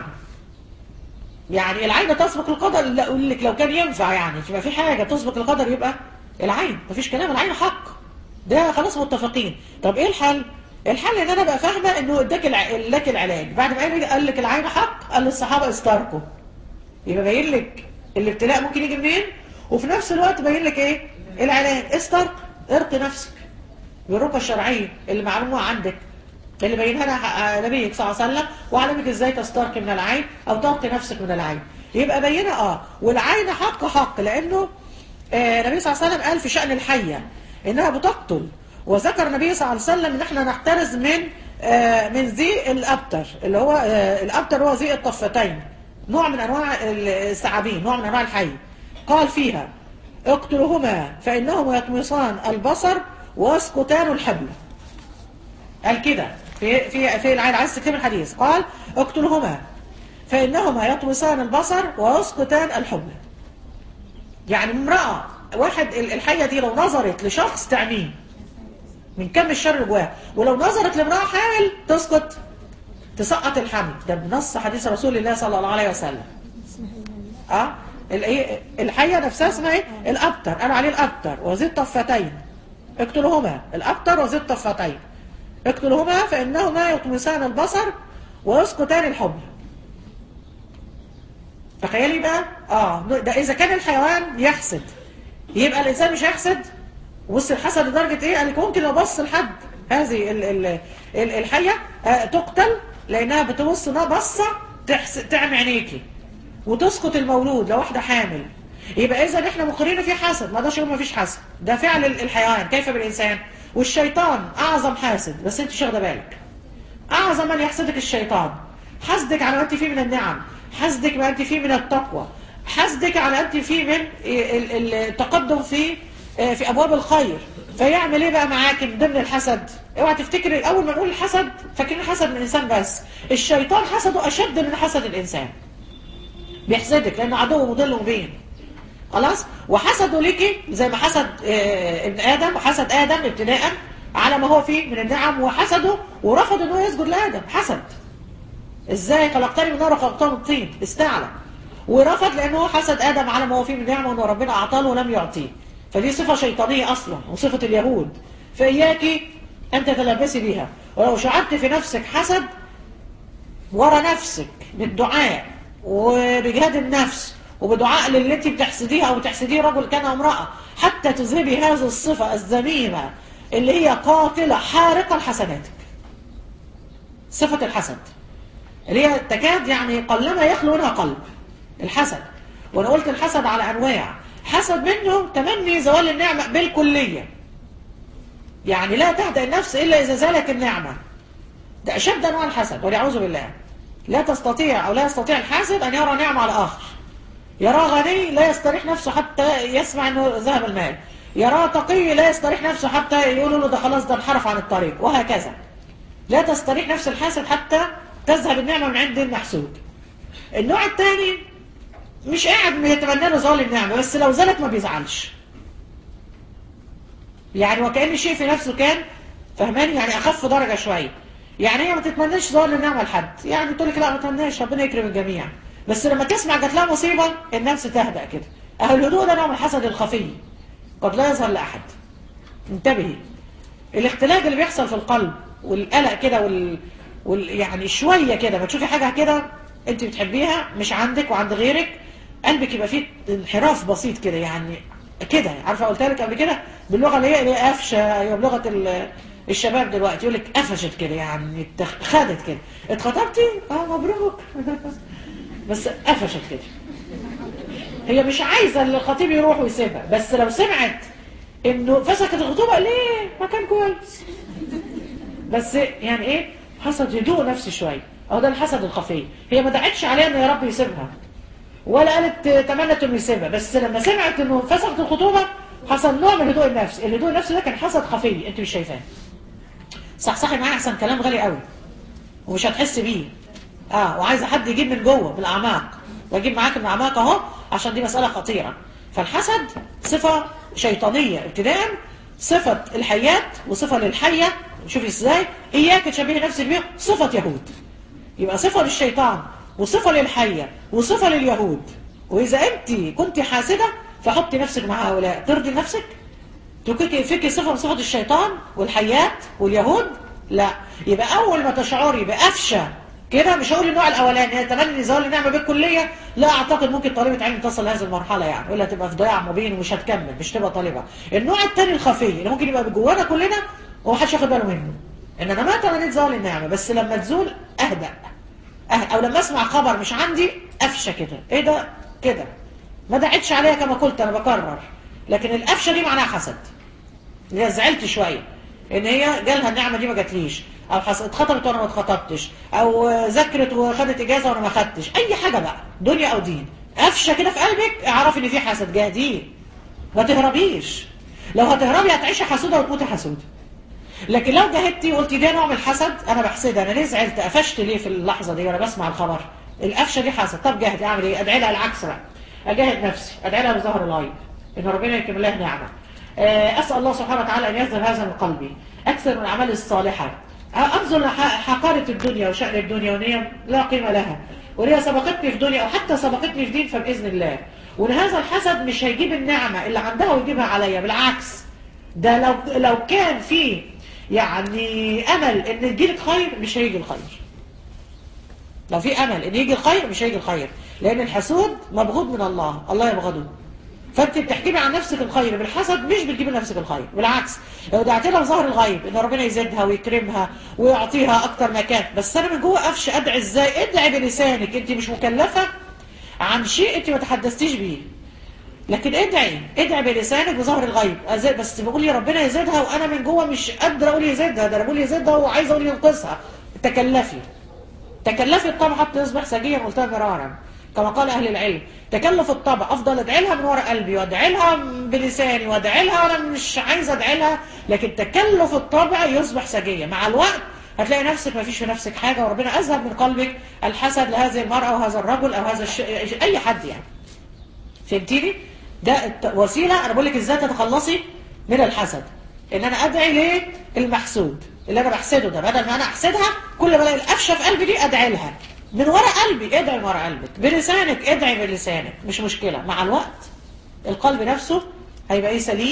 يعني العين تسبق القدر لا اقول لك لو كان ينفع يعني يبقى في حاجه تسبق القدر يبقى العين مفيش كلام العين حق ده خلاص متفقين طب ايه الحل الحل ان انا ابقى فاهمه انه اداك الع... لك العلاج بعد ما قال قال لك العين حق قال للصحابه استركوا يبقى باين لك الابتلاء ممكن يجي منين وفي نفس الوقت باين لك ايه العلاج استرق ارقي نفسك بالرقى الشرعيه اللي معلومه عندك اللي بينها لنا نبيك صلى الله عليه وسلم وعلمك ازاي تسترقي من العين او ترقي نفسك من العين يبقى بينه اه والعين حق حق لانه آه النبي صلى الله عليه وسلم قال في شأن الحية انها بتقتل وذكر النبي صلى الله عليه وسلم ان احنا نحترز من آه من ذي الابتر اللي هو آه الابتر هو ذي الطفتين نوع من انواع الثعابين نوع من انواع الحي قال فيها اقتلهما فانهما يطمسان البصر ويسقطان الحبل قال كده في في في العين عايز تكتب الحديث قال اقتلهما فانهما يطمسان البصر ويسقطان الحبل يعني امرأة واحد ال- الحية دي لو نظرت لشخص تعميه من كم الشر اللي جواها ولو نظرت لامرأة حامل تسقط تسقط الحمل ده بنص حديث رسول الله صلى الله عليه وسلم اه الايه الحية نفسها اسمها ايه الابتر قالوا عليه الابتر وذي الطفتين اقتلهما الابتر وذي الطفتين اقتلهما فانهما يطمسان البصر ويسقطان الحبل تخيلي بقى اه ده اذا كان الحيوان يحسد يبقى الانسان مش هيحسد بص الحسد لدرجه ايه قال لك ممكن لو بص لحد هذه ال ال ال الحيه آه تقتل لانها بتبص انها بصه تحس تعمي عينيكي وتسقط المولود لو واحده حامل يبقى اذا احنا مقرين في حسد ما اقدرش اقول ما فيش حسد ده فعل ال- الحيوان كيف بالانسان والشيطان اعظم حاسد بس انت مش واخده بالك أعظم من يحسدك الشيطان حسدك على ما أنت فيه من النعم حسدك ما أنت فيه من التقوى حسدك على أنت فيه من ال- ال- التقدم في في أبواب الخير فيعمل إيه بقى معاك من ضمن الحسد اوعى تفتكر أول ما نقول الحسد فاكرين الحسد من الإنسان بس الشيطان حسده أشد من حسد الإنسان بيحسدك لأنه عدو مضل مبين خلاص وحسدوا ليكي زي ما حسد آه، ابن ادم وحسد ادم ابتداء على ما هو فيه من النعم وحسده ورفض ان هو يسجد لادم حسد ازاي خلقتني من نار وخلقته من طين استعلى ورفض لانه هو حسد ادم على ما هو فيه من نعمه وان ربنا اعطاه ولم يعطيه فدي صفه شيطانيه اصلا وصفه اليهود فاياكي ان تتلبسي بيها ولو شعرت في نفسك حسد ورا نفسك بالدعاء وبجهاد النفس وبدعاء للي انت بتحسديه او بتحسديه رجل كان امرأة حتى تذهبي هذه الصفة الذميمة اللي هي قاتلة حارقة لحسناتك صفة الحسد اللي هي تكاد يعني قلما يخلو منها قلب الحسد وانا قلت الحسد على انواع حسد منه تمني زوال النعمة بالكلية يعني لا تهدأ النفس إلا إذا زالت النعمة ده أشد أنواع الحسد والعياذ بالله لا تستطيع أو لا يستطيع الحاسد أن يرى نعمة على آخر يرى غني لا يستريح نفسه حتى يسمع أنه ذهب المال يرى تقي لا يستريح نفسه حتى يقولوا له ده خلاص ده انحرف عن الطريق وهكذا لا تستريح نفس الحاسد حتى تذهب النعمة من عند المحسود النوع الثاني مش قاعد يتمنى له زوال النعمة بس لو زالت ما بيزعلش يعني وكأن شيء في نفسه كان فهماني يعني أخف درجة شوية يعني هي ما تتمناش زوال النعمة لحد يعني تقول لك لا ما تتمناش ربنا يكرم الجميع بس لما تسمع جات لها مصيبة النفس تهدأ كده أهل الهدوء ده نوع من الحسد الخفي قد لا يظهر لأحد انتبهي الاختلاج اللي بيحصل في القلب والقلق كده وال... وال... يعني شوية كده ما تشوفي حاجة كده انت بتحبيها مش عندك وعند غيرك قلبك يبقى فيه انحراف بسيط كده يعني كده عارفه قلت لك قبل كده باللغه اللي هي اللي هي قفشه هي بلغه ال- الشباب دلوقتي يقول لك قفشت كده يعني اتخ- خدت كده اتخطبتي اه مبروك بس قفشت كده هي مش عايزه الخطيب يروح ويسيبها بس لو سمعت انه فسكت الخطوبه ليه ما كان كويس بس يعني ايه حصل هدوء نفسي شويه اهو ده الحسد الخفي هي ما دعتش عليها ان يا رب يسيبها ولا قالت تمنت انه يسيبها بس لما سمعت انه فسخت الخطوبه حصل نوع من الهدوء النفسي الهدوء النفسي ده كان حسد خفي انت مش شايفاه صحصحي معايا احسن كلام غالي قوي ومش هتحس بيه اه وعايزه حد يجيب من جوه بالاعماق واجيب معاك من الاعماق اهو عشان دي مساله خطيره فالحسد صفه شيطانيه ابتداء صفه الحيات وصفه للحيه شوفي ازاي اياك تشبهي نفسك بيها صفه يهود يبقى صفة للشيطان وصفة للحية وصفة لليهود وإذا أنت كنت حاسدة فحطي نفسك مع هؤلاء ترضي نفسك تكيكي فيكي صفة من صفة الشيطان والحيات واليهود لا يبقى أول ما تشعري بقفشة كده مش هقول النوع الأولاني هي تمني زوال النعمة بالكلية لا أعتقد ممكن طالبة علم تصل لهذه المرحلة يعني ولا تبقى في ضياع مبين ومش هتكمل مش تبقى طالبة النوع الثاني الخفي اللي ممكن يبقى جوانا كلنا ومحدش ياخد باله منه ان انا ما تمنيت زوال النعمة بس لما تزول اهدأ أه- او لما اسمع خبر مش عندي قفشه كده ايه ده كده ما دعتش عليها كما قلت انا بكرر لكن القفشه دي معناها حسد اللي هي زعلت شويه ان هي جالها النعمه دي ما جاتليش او حس... اتخطبت وانا ما اتخطبتش او ذاكرت وخدت اجازه وانا ما خدتش اي حاجه بقى دنيا او دين قفشه كده في قلبك اعرفي ان في حسد جاهدين ما تهربيش لو هتهربي هتعيشي حسوده وتموتي حسوده لكن لو جاهدتي وقلتي ده نوع من الحسد انا بحسدها انا ليه زعلت قفشت ليه في اللحظه دي وانا بسمع الخبر القفشه دي حسد طب جاهدي اعمل ايه ادعي لها العكس بقى اجاهد نفسي ادعي لها بظهر الغيب ان ربنا يكرم لها نعمه آه، اسال الله سبحانه وتعالى ان يذهب هذا من قلبي اكثر من الاعمال الصالحه انظر لح- حقاره الدنيا وشان الدنيا وان هي لا قيمه لها وان هي سبقتني في دنيا او حتى سبقتني في دين فباذن الله وان هذا الحسد مش هيجيب النعمه اللي عندها ويجيبها عليا بالعكس ده لو لو كان في يعني امل ان يجيلك خير مش هيجي الخير لو في امل ان يجي الخير مش هيجي الخير لان الحسود مبغوض من الله الله يبغضه فانت بتحكمي عن نفسك الخير بالحسد مش بتجيبي لنفسك الخير بالعكس لو دعت لها ظهر الغيب ان ربنا يزيدها ويكرمها ويعطيها اكتر ما كانت بس انا من جوه قفش ادعي ازاي ادعي بلسانك انت مش مكلفه عن شيء انت ما تحدثتيش بيه لكن ادعي ادعي بلسانك بظهر الغيب أزي- بس بقول يا ربنا يزيدها وانا من جوه مش قادره اقول يزيدها ده انا بقول يزيدها وعايزه اقول ينقصها تكلفي تكلفي الطبع حتى يصبح سجيا قلتها مرارا كما قال اهل العلم تكلف الطبع افضل ادعي لها من وراء قلبي وادعي لها بلساني وادعي لها وانا مش عايزه ادعي لها لكن تكلف الطبع يصبح سجيا مع الوقت هتلاقي نفسك ما فيش في نفسك حاجه وربنا اذهب من قلبك الحسد لهذه المراه وهذا الرجل او هذا الش... اي حد يعني فهمتيني ده الت- وسيله انا بقول لك ازاي تتخلصي من الحسد ان انا ادعي للمحسود اللي انا بحسده ده بدل ما انا احسدها كل ما الاقي القفشه في قلبي دي ادعي لها من ورا قلبي ادعي من ورا قلبك بلسانك ادعي بلسانك مش مشكله مع الوقت القلب نفسه هيبقى ايه سليم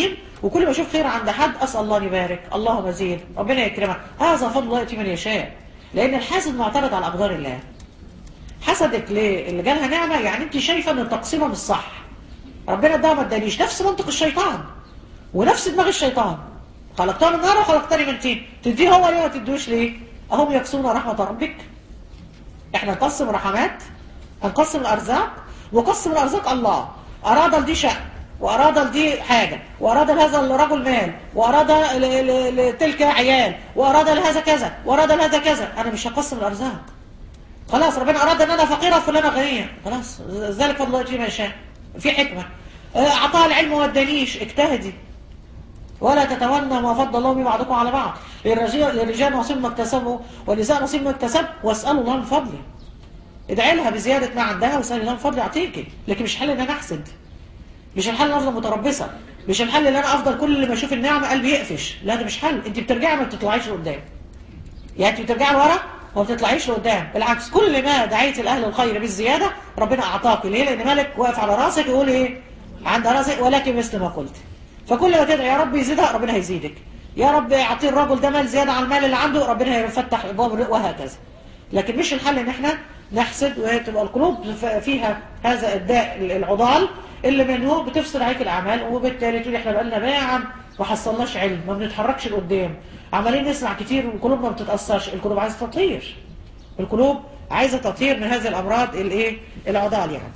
وكل ما اشوف خير عند حد اسال الله ان يبارك اللهم زيد ربنا يكرمك هذا فضل الله يؤتي من يشاء لان الحاسد معترض على اقدار الله حسدك ليه اللي جالها نعمه يعني انت شايفه ان التقسيمه مش صح ربنا ده ما ادانيش نفس منطق الشيطان ونفس دماغ الشيطان خلقتها من نار وخلقتني من طين تديه هو ليه ما تدوش ليه اهم يقسمون رحمه ربك احنا نقسم رحمات هنقسم الارزاق وقسم الارزاق الله اراد لدي شأن واراد لدي حاجه واراد لهذا الرجل مال واراد ل- ل- لتلك عيال واراد لهذا كذا واراد لهذا كذا انا مش هقسم الارزاق خلاص ربنا اراد ان انا فقيره وفلانه غنيه خلاص ذلك فضل الله يؤتيه ما يشاء في حكمه آه، اعطاها العلم وما ادانيش اجتهدي ولا تتمنى ما فضل الله به بعضكم على بعض للرجال للرجال نصيب ما اكتسبوا والنساء نصيب ما اكتسب واسالوا الله من فضله ادعي لها بزياده ما عندها واسالي الله من فضله يعطيكي لكن مش حل ان انا احسد مش الحل ان انا افضل متربصه مش الحل ان انا افضل كل ما اشوف النعمه قلبي يقفش لا ده مش حل انت بترجعي ما بتطلعيش لقدام يعني انت بترجعي لورا وما بتطلعيش لقدام بالعكس كل ما دعيت الاهل الخير بالزياده ربنا اعطاك ليه لان مالك واقف على راسك يقول ايه عند راسك ولكن مثل ما قلت فكل ما تدعي يا رب يزيدها ربنا هيزيدك يا رب اعطي الرجل ده مال زياده على المال اللي عنده ربنا هيفتح ابواب الرزق وهكذا لكن مش الحل ان احنا نحسد وتبقى القلوب ف- فيها هذا الداء العضال اللي منه بتفسد عليك الاعمال وبالتالي تقول احنا بقالنا باعا ما حصلناش علم ما بنتحركش لقدام عمالين نسمع كتير وقلوبنا ما بتتاثرش القلوب عايزه تطهير القلوب عايزه تطهير من هذه الامراض الايه العضال يعني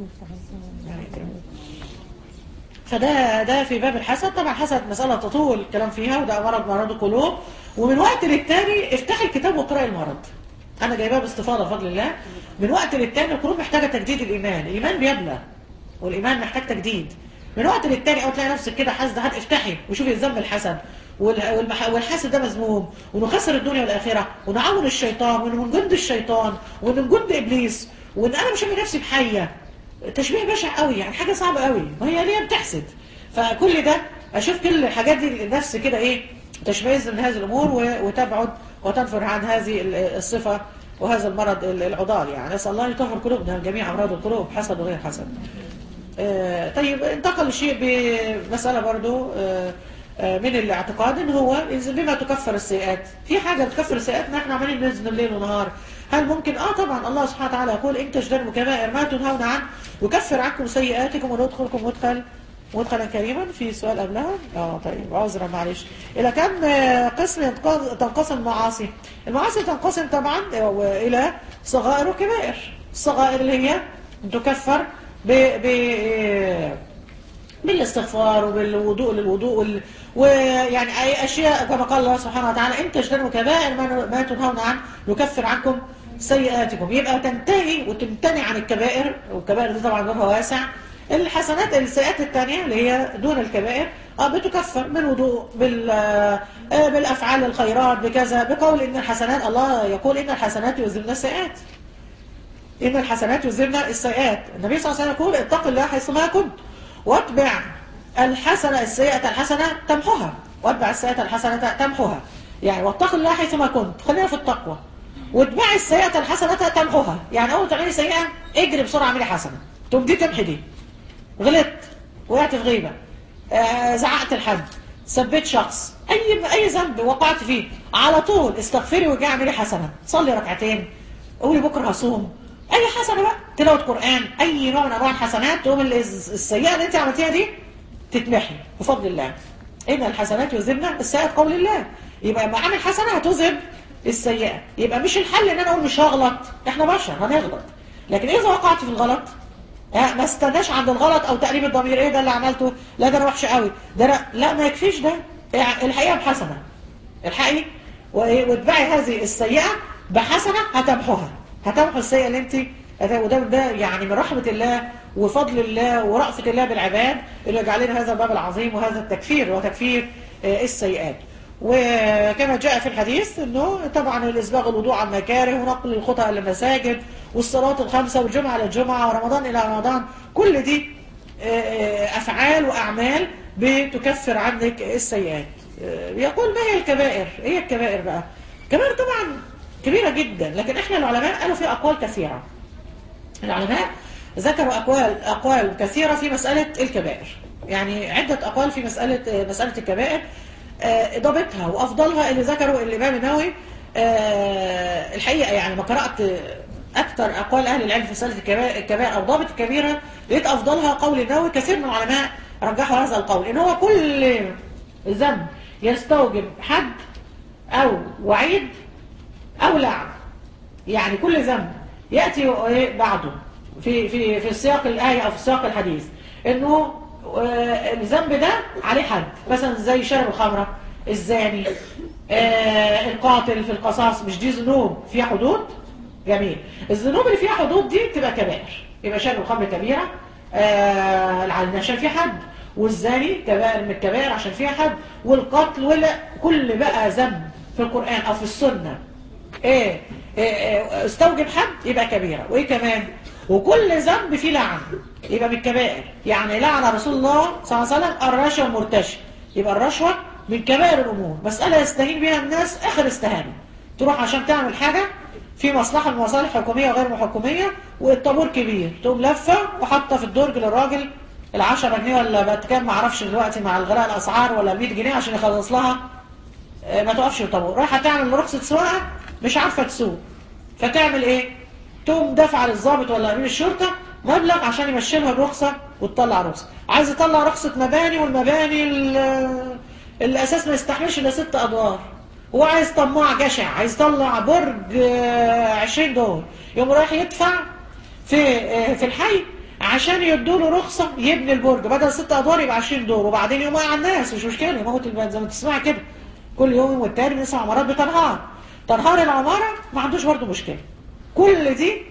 فده ده في باب الحسد طبعا حسد مسألة تطول الكلام فيها وده مرض مرض القلوب ومن وقت للتاني افتحي الكتاب واقرأي المرض أنا جايباه باستفاضة بفضل الله من وقت للتاني القلوب محتاجة تجديد الإيمان الإيمان بيبلى والإيمان محتاج تجديد من وقت للتاني أو تلاقي نفسك كده حاسدة هات افتحي وشوفي الذنب الحسد وال- والمح- والحاسد ده مذموم ونخسر الدنيا والآخرة ونعاون الشيطان وإن من جند الشيطان وإن من جند إبليس وإن أنا مش نفسي بحية تشبيه بشع قوي يعني حاجة صعبة قوي ما هي ليه بتحسد فكل ده اشوف كل الحاجات دي النفس كده ايه تشمئز من هذه الامور و- وتبعد وتنفر عن هذه ال- الصفة وهذا المرض ال- العضال يعني نسأل الله يطهر قلوبنا من جميع امراض القلوب حسد وغير حسد آه، طيب انتقل الشيء بمسألة برضو آه، آه، من الاعتقاد ان هو إذا بما تكفر السيئات في حاجة بتكفر السيئات ما احنا عمالين نذنب ليل ونهار هل ممكن اه طبعا الله سبحانه وتعالى يقول ان تجتنبوا كبائر ما تنهون عنه يكفر عنكم سيئاتكم وندخلكم مدخل مدخلا كريما في سؤال قبلها اه طيب عذرا معلش الى كم آه، قسم ينق- تنقسم المعاصي المعاصي تنقسم طبعا آه، الى صغائر وكبائر الصغائر اللي هي تكفر ب ب آه، بالاستغفار وبالوضوء للوضوء وال... ويعني اي اشياء كما قال الله سبحانه وتعالى ان تجتنبوا كبائر ما, ما تنهون عنه نكفر عنكم سيئاتكم يبقى تنتهي وتمتنع عن الكبائر والكبائر دي طبعا بابها واسع الحسنات السيئات الثانيه اللي هي دون الكبائر اه بتكفر بالوضوء بال آه، بالافعال الخيرات بكذا بقول ان الحسنات الله يقول ان الحسنات يذهبن السيئات إن الحسنات يذهبن السيئات النبي صلى الله عليه وسلم يقول اتق الله حيث ما كنت واتبع الحسنة السيئة الحسنة تمحها واتبع السيئة الحسنة تمحها يعني واتق الله حيث ما كنت خلينا في التقوى واتبع السيئة الحسنة تمحها يعني أول تعملي سيئة اجري بسرعة اعملي حسنة تقوم دي تمحي دي غلطت وقعت في غيبة آه زعقت لحد سبيت شخص اي اي ذنب وقعت فيه على طول استغفري وارجعي اعملي حسنه صلي ركعتين قولي بكره هصوم اي حسنه بقى تلاوه قران اي نوع من انواع الحسنات تقوم ال- السيئه اللي انت عملتيها دي تتمحي بفضل الله ان الحسنات يذهبن السيئات قول الله يبقى لما اعمل حسنه هتذهب السيئه يبقى مش الحل ان انا اقول مش هغلط احنا بشر هنغلط لكن اذا وقعت في الغلط ها، ما استناش عند الغلط او تقريب الضمير ايه ده اللي عملته لا ده انا وحش قوي ده أنا لا ما يكفيش ده يعني الحقيقه بحسنه الحقي وإيه؟ واتبعي هذه السيئه بحسنه هتمحوها هتمحو السيئه اللي انت وده ده يعني من رحمه الله وفضل الله ورأفة الله بالعباد اللي جعل لنا هذا الباب العظيم وهذا التكفير وتكفير آه، السيئات وكما جاء في الحديث انه طبعا الاسباغ الوضوء عن مكاره ونقل الخطى الى المساجد والصلاه الخمسه والجمعه الى الجمعه ورمضان الى رمضان كل دي آه، آه، افعال واعمال بتكفر عنك السيئات آه، يقول ما هي الكبائر ايه الكبائر بقى الكبائر طبعا كبيره جدا لكن احنا العلماء قالوا فيها اقوال كثيره العلماء ذكروا أقوال أقوال كثيرة في مسألة الكبائر يعني عدة أقوال في مسألة مسألة الكبائر آه، ضابطها وأفضلها اللي ذكروا الإمام النووي آه، الحقيقة يعني ما قرأت أكثر أقوال أهل العلم في مسألة الكبائر الكبائر أو ضابط الكبيرة لقيت أفضلها قول النووي كثير من العلماء رجحوا هذا القول إن هو كل ذنب يستوجب حد أو وعيد أو لعن يعني كل ذنب يأتي إيه بعده في في في سياق الآية أو في سياق الحديث إنه آه، الذنب ده عليه حد مثلا زي شرب الخمرة الزاني آه، القاتل في القصاص مش دي ذنوب فيها حدود جميل الذنوب اللي فيها حدود دي تبقى كبائر يبقى شرب الخمر كبيرة آه، العلن عشان فيها حد والزاني كبائر من الكبائر عشان فيها حد والقتل ولا كل بقى ذنب في القرآن أو في السنة ايه, إيه, إيه استوجب حد يبقى كبيرة وايه كمان وكل ذنب فيه لعن يبقى من الكبائر يعني لعن رسول الله صلى الله عليه وسلم الرشوة المرتشي يبقى الرشوة من كبائر الأمور مسألة يستهين بها الناس آخر استهانة تروح عشان تعمل حاجة في مصلحة من مصالح حكومية وغير حكومية والطابور كبير تقوم لفة وحاطة في الدرج للراجل العشرة جنيه ولا بقت كام معرفش دلوقتي مع الغلاء الأسعار ولا 100 جنيه عشان يخلص لها آه، ما توقفش الطابور رايحة تعمل رخصة سواقة مش عارفة تسوق فتعمل ايه تقوم دافعة للضابط ولا امين الشرطة مبلغ عشان يمشي لها الرخصة وتطلع رخصة عايز يطلع رخصة مباني والمباني ال- الاساس ما يستحملش الا ست ادوار هو عايز طماع جشع عايز يطلع برج آه، 20 دور يقوم رايح يدفع في آه، في الحي عشان يدوا له رخصة يبني البرج بدل ست ادوار يبقى 20 دور وبعدين يقوم على الناس مش مشكلة يموت البلد زي ما تسمع كده كل يوم والتاني بنسمع عمارات بتنهار تنهار العمارة ما عندوش برضه مشكلة كل دي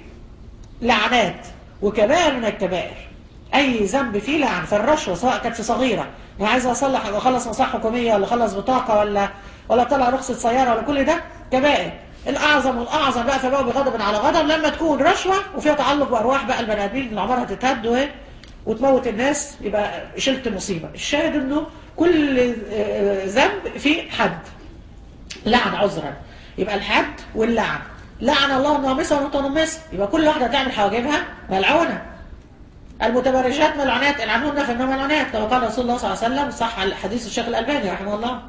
لعنات وكبائر من الكبائر اي ذنب فيه لعن فالرشوه سواء كانت في صغيره انا عايز اصلح اخلص مصلحه حكوميه ولا اخلص بطاقه ولا ولا اطلع رخصه سياره ولا كل ده كبائر الاعظم والاعظم بقى فبقوا بغضب على غضب لما تكون رشوه وفيها تعلق بارواح بقى البني ادمين العماره هتتهد وايه وتموت الناس يبقى شلت مصيبه الشاهد انه كل آه، ذنب فيه حد لعن عذرا يبقى الحد واللعن لعن الله النامصة والمتنمصة يبقى كل واحدة تعمل حواجبها ملعونة المتبرجات ملعونات العنهن فإنهم ملعونات كما قال رسول الله صلى الله عليه وسلم صح حديث الشيخ الألباني رحمه الله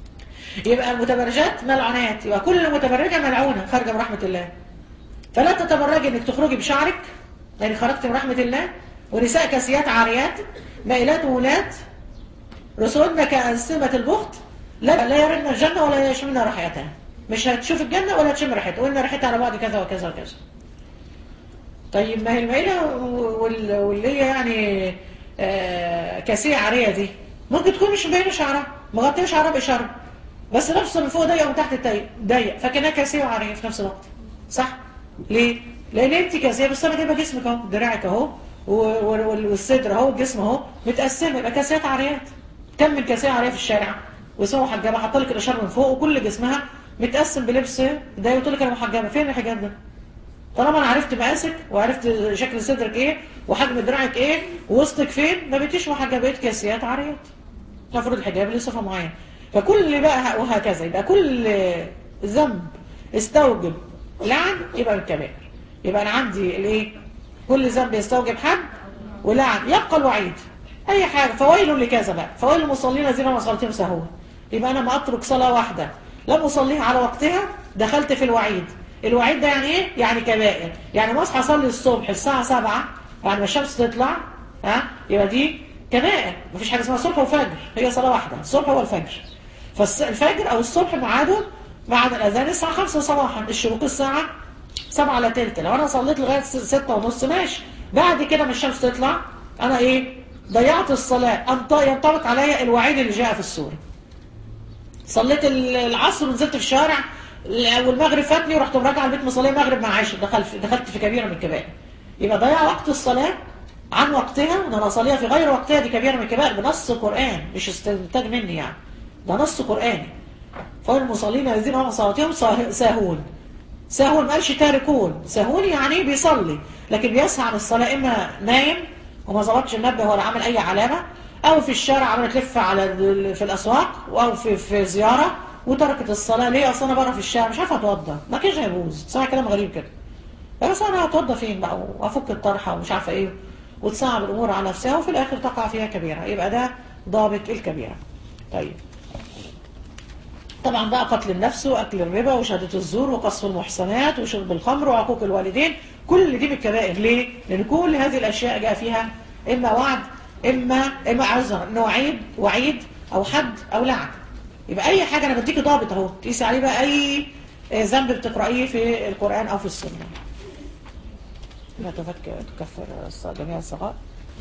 يبقى المتبرجات ملعونات يبقى كل متبرجة ملعونة خارجة من رحمة الله فلا تتبرجي انك تخرجي بشعرك يعني خرجت من رحمة الله ونساء كاسيات عاريات مائلات مولات رسولنا كأنسمة البخت لا لا يرن الجنة ولا يشمن ريحتها مش هتشوف الجنة ولا تشم ريحتها وإن ريحتها على بعض كذا وكذا وكذا طيب ما هي المائلة وال- واللي هي يعني آه، كاسية عارية دي ممكن تكون مش مبينة شعرها مغطية شعرها بإشارة بس نفسه من فوق ضيق ومن تحت ضيق ضيق فكأنها كاسية وعارية في نفس الوقت صح؟ ليه؟ لأن أنت كاسية بس أنا جايبة جسمك أهو دراعك أهو و- و- وال- والصدر أهو الجسم أهو متقسمة يبقى كاسيات عاريات كم من كاسية عارية في الشارع واسمها محجبة حاطه لك الإشارة من فوق وكل جسمها متقسم بلبس ده يقول لك أنا محجبة فين الحجاب ده؟ طالما انا عرفت مقاسك وعرفت شكل صدرك ايه وحجم دراعك ايه ووسطك فين ما بقيتيش محجبات كاسيات عاريات المفروض الحجاب له صفه معينه فكل بقى وهكذا يبقى كل ذنب استوجب لعن يبقى من الكبائر يبقى انا عندي الايه كل ذنب يستوجب حد ولعن يبقى الوعيد اي حاجه فويل لكذا بقى فويل المصلين الذين ما صلاتهم سهوا يبقى انا ما اترك صلاه واحده لم اصليها على وقتها دخلت في الوعيد الوعيد ده يعني ايه يعني كبائر يعني ما اصحى اصلي الصبح الساعه 7 بعد ما الشمس تطلع ها يبقى دي كبائر مفيش حاجه اسمها صبح وفجر هي صلاه واحده الصبح والفجر فالفجر او الصبح ميعاده بعد الاذان الساعه 5 صباحا الشروق الساعه 7 الا تلت لو انا صليت لغايه 6 ونص ماشي بعد كده ما الشمس تطلع انا ايه ضيعت الصلاه أنط- ينطبق عليا الوعيد اللي جاء في السوره صليت ال- العصر ونزلت في الشارع والمغرب فاتني ورحت مراجعه البيت مصليه المغرب مع عائشه دخلت في دخلت في كبيره من الكبائر يبقى ضيع وقت الصلاه عن وقتها ان انا اصليها في غير وقتها دي كبيره من الكبائر بنص قران مش استنتاج مني يعني ده نص قراني فالمصلين الذين هم صلاتهم ساه- ساهون ساهون ما قالش تاركون ساهون يعني بيصلي لكن بيسعى عن الصلاه اما نايم وما ظبطش المنبه ولا عمل اي علامه او في الشارع عمل تلف على ال- في الاسواق او في في زياره وتركت الصلاه ليه اصل انا بره في الشارع مش عارفه اتوضى ما كانش هيبوظ سمع كلام غريب كده بس انا هتوضى فين بقى وافك الطرحه ومش عارفه ايه وتصعب الامور على نفسها وفي الاخر تقع فيها كبيره يبقى ده ضابط الكبيره طيب طبعا بقى قتل النفس واكل الربا وشهاده الزور وقصف المحصنات وشرب الخمر وعقوق الوالدين كل دي من الكبائر ليه؟ لان كل هذه الاشياء جاء فيها اما وعد اما اما عذر انه وعيد وعيد او حد او لعن يبقى اي حاجه انا بديكي ضابط اهو تقيسي عليه بقى اي ذنب بتقرايه في القران او في السنه لا تفك تكفر الص- جميع الصغائر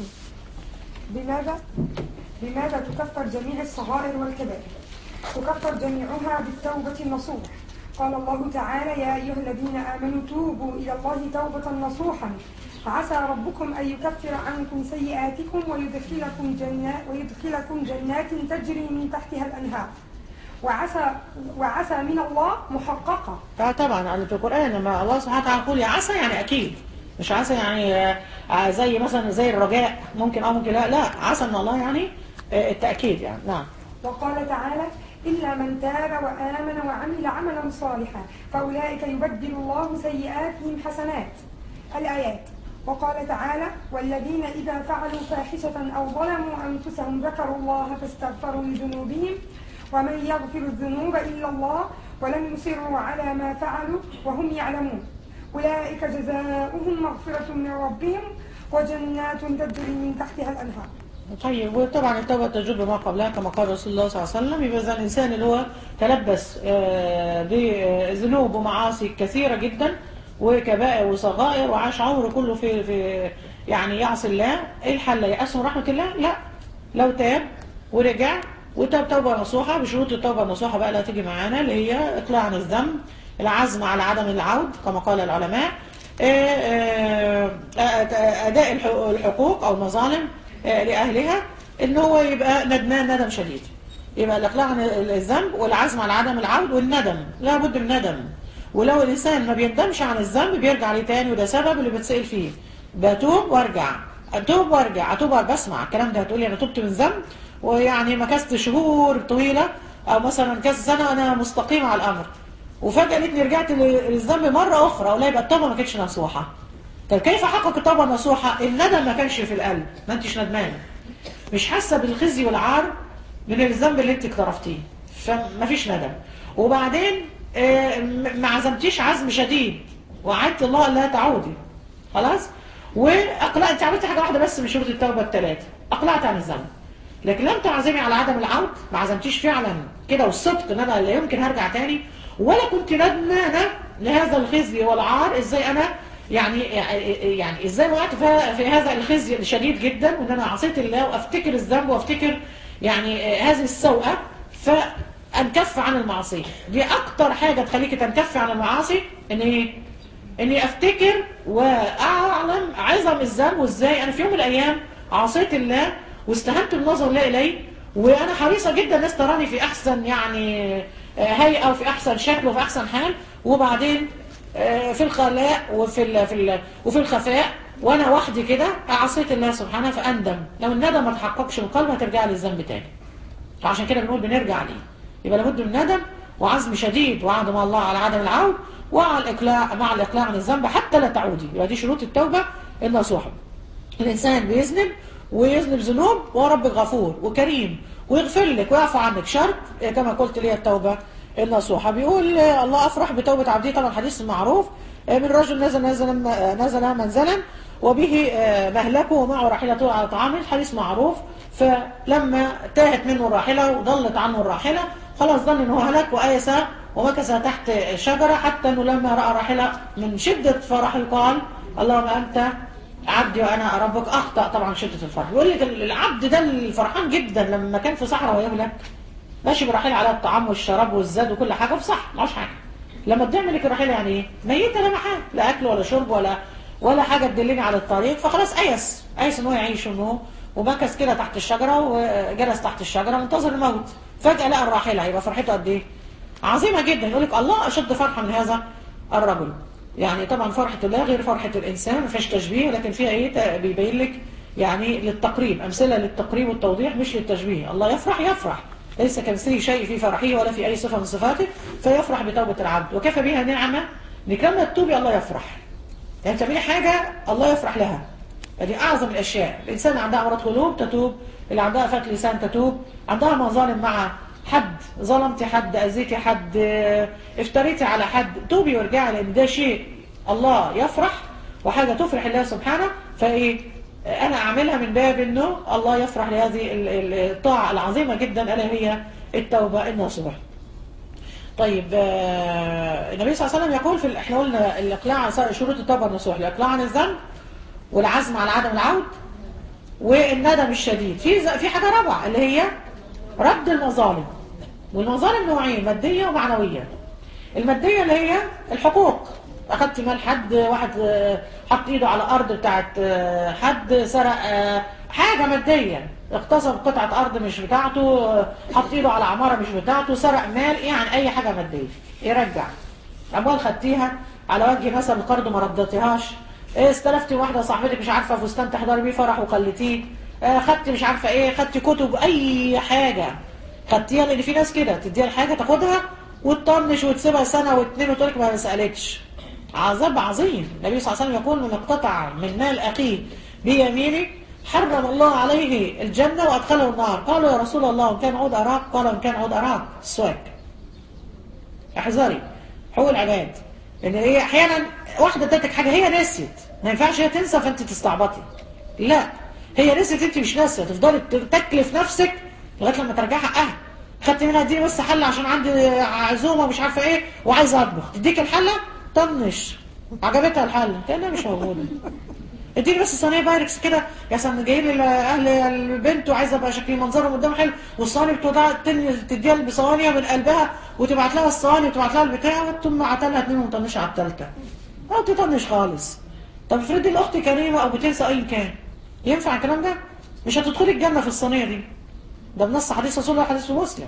بماذا؟ بماذا تكفر جميع الصغائر والكبائر؟ تكفر جميعها بالتوبة النصوح قال الله تعالى يا أيها الذين آمنوا توبوا إلى الله توبة نصوحا عسى ربكم أن يكفر عنكم سيئاتكم ويدخلكم جنات ويدخلكم جنات تجري من تحتها الأنهار وعسى وعسى من الله محققة اه طبعا يعني في القرآن لما الله سبحانه وتعالى يقول يا عسى يعني أكيد مش عسى يعني آه، آه، زي مثلا زي الرجاء ممكن أو ممكن لا لا عسى من الله يعني آه، التأكيد يعني نعم وقال تعالى إلا من تاب وآمن وعمل عملا صالحا فأولئك يبدل الله سيئاتهم حسنات الآيات وقال تعالى والذين إذا فعلوا فاحشة أو ظلموا أنفسهم ذكروا الله فاستغفروا لذنوبهم ومن يغفر الذنوب إلا الله ولم يصروا على ما فعلوا وهم يعلمون أولئك جزاؤهم مغفرة من ربهم وجنات تجري من تحتها الأنهار طيب وطبعا التوبة تجب ما قبلها كما قال رسول الله صلى الله عليه وسلم يبقى إذا الإنسان اللي هو تلبس آه، بذنوب ومعاصي كثيرة جدا وكبائر وصغائر وعاش عمره كله في في يعني يعصي الله ايه الحل يأس من رحمة الله؟ لا لو تاب ورجع وتاب توبة نصوحة بشروط التوبة النصوحة بقى اللي هتيجي معانا اللي هي إقلاع عن الذنب العزم على عدم العود كما قال العلماء آه، آه، أداء الحقوق- الحقوق أو المظالم آه، لأهلها إن هو يبقى ندمان ندم شديد يبقى الإقلاع عن الذنب والعزم على عدم العود والندم لابد من ندم ولو الإنسان ما بيندمش عن الذنب بيرجع عليه تاني وده سبب اللي بتسأل فيه بتوب وارجع اتوب وارجع اتوب بسمع الكلام ده هتقولي انا تبت من ذنب ويعني مكثت شهور طويله او مثلا كذا سنه انا مستقيم على الامر وفجاه لقيتني رجعت للذنب مره اخرى ولا يبقى التوبه ما كانتش نصوحه طب كيف احقق التوبه النصوحه الندم ما كانش في القلب ما انتش ندمان مش حاسه بالخزي والعار من الذنب اللي انت اقترفتيه فما فيش ندم وبعدين آه، م- ما عزمتيش عزم شديد وعدت الله لا تعودي خلاص واقلعت انت عملت حاجه واحده بس من شروط التوبه الثلاثه اقلعت عن الذنب لكن لم تعزمي على عدم العود ما عزمتيش فعلا كده والصدق ان انا لا يمكن هرجع تاني ولا كنت ندمانه لهذا الخزي والعار ازاي انا يعني يعني ازاي وقعت في في هذا الخزي الشديد جدا وان انا عصيت الله وافتكر الذنب وافتكر يعني هذه السوءه فانكف عن المعصيه دي اكتر حاجه تخليكي تنكفي عن المعاصي ان ايه اني افتكر واعلم عظم الذنب وازاي انا في يوم من الايام عصيت الله واستهنت النظر لا اليه وانا حريصه جدا الناس تراني في احسن يعني آه، هيئه وفي احسن شكل وفي احسن حال وبعدين آه، في الخلاء وفي ال في ال وفي الخفاء وانا وحدي كده عصيت الله سبحانه فاندم لو الندم ما تحققش من قلبي هترجع للذنب تاني فعشان كده بنقول بنرجع ليه يبقى لابد من ندم وعزم شديد وعد مع الله على عدم العود وعلى الاقلاع مع الاقلاع عن الذنب حتى لا تعودي يبقى دي شروط التوبه النصوحه الانسان بيذنب ويذنب ذنوب وهو رب غفور وكريم ويغفر لك ويعفو عنك شرط كما قلت لي التوبه النصوحه بيقول آه، الله افرح بتوبه عبده طبعا الحديث معروف آه، من رجل نزل نزل آه، نزل منزلا وبه آه، مهلكه ومعه راحلته على طعامه الحديث معروف فلما تاهت منه الراحله وضلت عنه الراحله خلاص ظن انه هلك وايس ومكث تحت شجره حتى انه لما راى راحله من شده فرحه قال اللهم انت عبدي وانا ربك اخطا طبعا شده الفرح بيقول لك العبد ده الفرحان جدا لما كان في صحراء ويهلك ماشي براحله على الطعام والشراب والزاد وكل حاجه في صح معوش حاجه لما تضيع منك الراحله يعني ايه ميته لا محال لا اكل ولا شرب ولا ولا حاجه تدلني على الطريق فخلاص ايس ايس ان هو يعيش انه ومكث كده تحت الشجره وجلس تحت الشجره منتظر الموت فجاه لقى الراحله يبقى فرحته قد ايه عظيمه جدا يقول لك الله اشد فرحه من هذا الرجل يعني طبعا فرحه الله غير فرحه الانسان ما فيهاش تشبيه لكن فيها ايه بيبين لك يعني للتقريب امثله للتقريب والتوضيح مش للتشبيه الله يفرح يفرح ليس كمثله شيء في فرحه ولا في اي صفه من صفاته فيفرح بتوبه العبد وكفى بها نعمه انك لما تتوبي الله يفرح يعني تعملي حاجه الله يفرح لها دي اعظم الاشياء الانسان اللي عندها امراض قلوب تتوب اللي عندها فات لسان تتوب عندها مظالم مع حد ظلمتي حد اذيتي حد اه، افتريتي على حد توبي وارجعي لان ده شيء الله يفرح وحاجه تفرح الله سبحانه فايه اه، انا اعملها من باب انه الله يفرح لهذه ال- ال- الطاعه العظيمه جدا الا هي التوبه النصوح طيب آه، النبي صلى الله عليه وسلم يقول في ال- احنا قلنا الاقلاع عن شروط التوبه النصوح الاقلاع عن الذنب والعزم على عدم العود والندم الشديد في ز- في حاجه رابعه اللي هي رد المظالم والمظالم نوعين ماديه ومعنويه الماديه اللي هي الحقوق اخدت مال حد واحد آه، حط ايده على ارض بتاعت آه، حد سرق آه، حاجه ماديه اغتصب قطعه ارض مش بتاعته آه، حط ايده على عماره مش بتاعته سرق مال يعني اي حاجه ماديه يرجع اموال خدتيها على وجه مثلا القرض ما ردتيهاش إيه استلفتي واحده صاحبتك مش عارفه فستان تحضري بيه فرح وخليتيه آه، خدتي مش عارفه ايه خدتي كتب اي حاجه خدتيها لان في ناس كده تديها الحاجه تاخدها وتطنش وتسيبها سنه واتنين وتقول لك ما سالتش عذاب عظيم النبي صلى الله عليه وسلم يقول من اقتطع من مال اخيه بيمينه حرم الله عليه الجنه وادخله النار قالوا يا رسول الله ان كان عود اراك قال ان كان عود اراك السواك احذري حقوق العباد لان هي احيانا واحده ادتك حاجه هي نسيت ما ينفعش هي تنسى فانت تستعبطي لا هي نسيت انت مش ناسيه تفضلي تكلف نفسك لغايه لما ترجعي حقها خدت منها اديني بس حله عشان عندي عزومه مش عارفه ايه وعايزه اطبخ تديك الحله طنش عجبتها الحله كانها مش موجوده اديني بس صينيه بايركس كده يا سلام جايب لي اهل البنت وعايزه ابقى شكلي منظرهم قدام حلو والصواني بتوضع تديها بصوانيها من قلبها وتبعت لها الصواني وتبعت لها البتاع وتقوم عتلها اتنين ومطنشه على الثالثه او تطنش خالص طب افرضي الاخت كريمه او بتنسى اي كان ينفع الكلام ده مش هتدخلي الجنه في الصينيه دي ده بنص حديث رسول الله حديث مسلم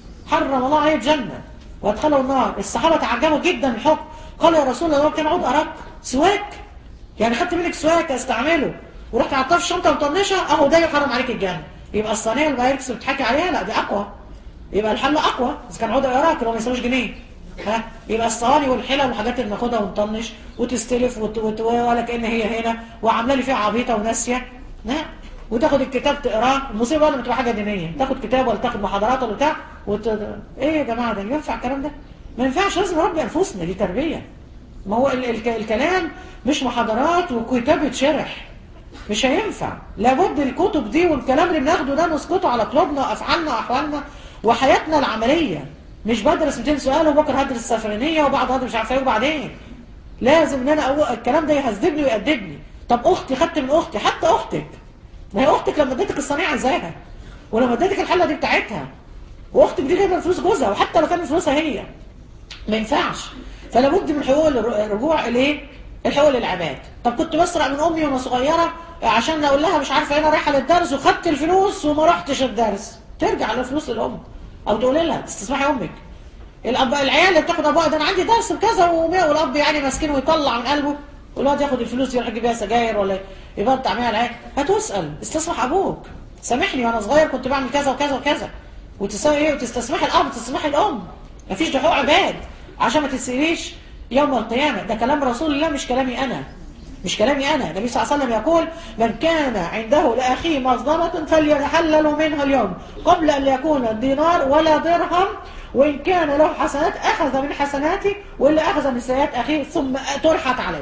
حرم الله عليه الجنه وادخله النار الصحابه تعجبوا جدا الحكم قال يا رسول الله كان عود اراك سواك يعني خدت منك سواك استعمله ورحت حطاه في الشنطه ومطنشه اهو ده يحرم عليك الجنه يبقى الصينيه البايركس اللي بتحكي عليها لا دي اقوى يبقى الحل اقوى اذا كان عود اراك اللي هو ما يساويش جنيه ها يبقى الصواني والحلل والحاجات اللي بناخدها ونطنش وتستلف وت... وت... ولا كان هي هنا وعامله لي فيها عبيطه وناسيه لا وتاخد الكتاب تقراه المصيبه ولا بتبقى حاجه دينيه تاخد كتاب ولا تاخد محاضرات ولا بتاع وت... ايه يا جماعه ده ينفع الكلام ده ما ينفعش لازم نربي انفسنا دي تربيه ما هو ال... ال... الكلام مش محاضرات وكتاب يتشرح مش هينفع لابد الكتب دي والكلام اللي بناخده ده نسقطه على قلوبنا وافعالنا واحوالنا وحياتنا العمليه مش بدرس 200 سؤال وبكره هدرس السفرانيه وبعد هدرس مش عارفه ايه وبعدين لازم ان انا أقول الكلام ده يهذبني ويأدبني طب اختي خدت من اختي حتى اختك ما هي اختك لما اديتك الصنيعه عايزاها ولما اديتك الحله دي بتاعتها واختك دي جايبه فلوس جوزها وحتى لو كان فلوسها هي ما ينفعش فلا بد من حقوق الرجوع اليه الحقوق للعباد طب كنت بسرق من امي وانا صغيره عشان اقول لها مش عارفه انا رايحه للدرس وخدت الفلوس وما رحتش الدرس ترجع للفلوس للام او تقول لها تستسمحي امك الاب العيال اللي بتاخد ابوها ده انا عندي درس بكذا والاب يعني ماسكين ويطلع من قلبه والواد ياخد الفلوس يروح يجيب بيها سجاير ولا يبطع بيها العيال هتسال استسمح ابوك سامحني وانا صغير كنت بعمل كذا وكذا وكذا وتسوي ايه وتستسمحي الاب وتستسمحي الام مفيش حقوق عباد عشان ما تساليش يوم القيامه ده كلام رسول الله مش كلامي انا مش كلامي انا النبي صلى الله عليه وسلم يقول من كان عنده لاخيه مظلمه فليتحلل منها اليوم قبل ان يكون دينار ولا درهم وان كان له حسنات اخذ من حسناته والا اخذ من سيئات اخيه ثم طرحت عليه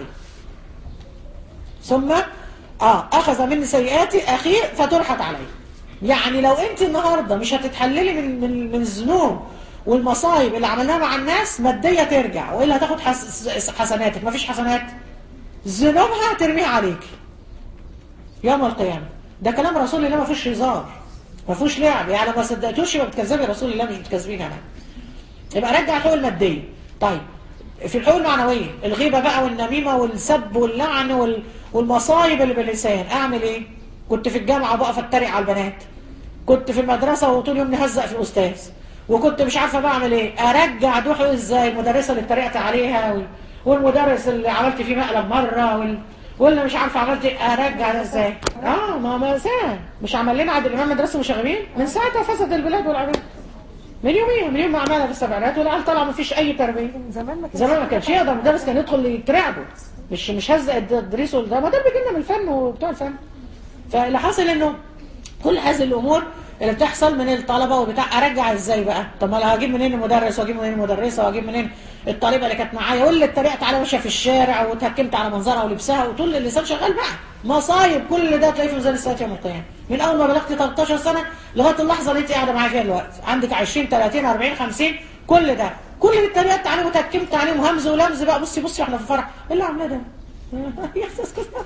ثم اه اخذ من سيئات اخيه فطرحت عليه يعني لو انت النهارده مش هتتحللي من من من الذنوب والمصايب اللي عملناها مع الناس ماديه ترجع والا هتاخد حس حسناتك مفيش حسنات ذنوبها ترميها عليك يوم القيامه ده كلام رسول الله ما فيهوش هزار ما فيهوش لعب يعني ما صدقتوش يبقى بتكذبي رسول الله مش بتكذبين انا يبقى رجع الحقوق الماديه طيب في الحقوق المعنويه الغيبه بقى والنميمه والسب واللعن وال... والمصايب اللي باللسان اعمل ايه كنت في الجامعه بقف اتريق على البنات كنت في المدرسه وطول يوم نهزق في الاستاذ وكنت مش عارفه بعمل ايه ارجع دوحه ازاي المدرسه اللي اتريقت عليها وال... والمدرس اللي عملت فيه مقلب مره وال... واللي مش عارفه عملت ايه ارجع ده ازاي اه ما ما ساعه مش عمل لنا عادل امام مدرسه مشاغبين من ساعتها فسد البلاد والعباد من يومين من يوم ما عملها في السبعينات والعيال طالعه ما فيش اي تربيه زمان ما كانش زمان ما كانش يقدر المدرس كان يدخل يترعبه مش مش هزق الدريس ده ما ده بيجي لنا من الفن وبتوع الفن فاللي حاصل انه كل هذه الامور اللي بتحصل من الطلبه وبتاع ارجع ازاي بقى طب ما انا هجيب منين المدرس واجيب منين المدرسه واجيب منين الطالبه اللي كانت معايا واللي اتريقت على وشها في الشارع واتهكمت على منظرها ولبسها وطول اللسان شغال بقى مصايب كل ده تلاقيه في ميزان الساعات يوم القيامه من اول ما بلغت 13 سنه لغايه اللحظه اللي انت قاعده معايا فيها دلوقتي عندك 20 30 40 50 كل ده كل اللي اتريقت عليه واتهكمت عليه وهمز ولمز بقى بصي بصي احنا في الفرح ايه اللي عاملاه ده؟ يا استاذ كده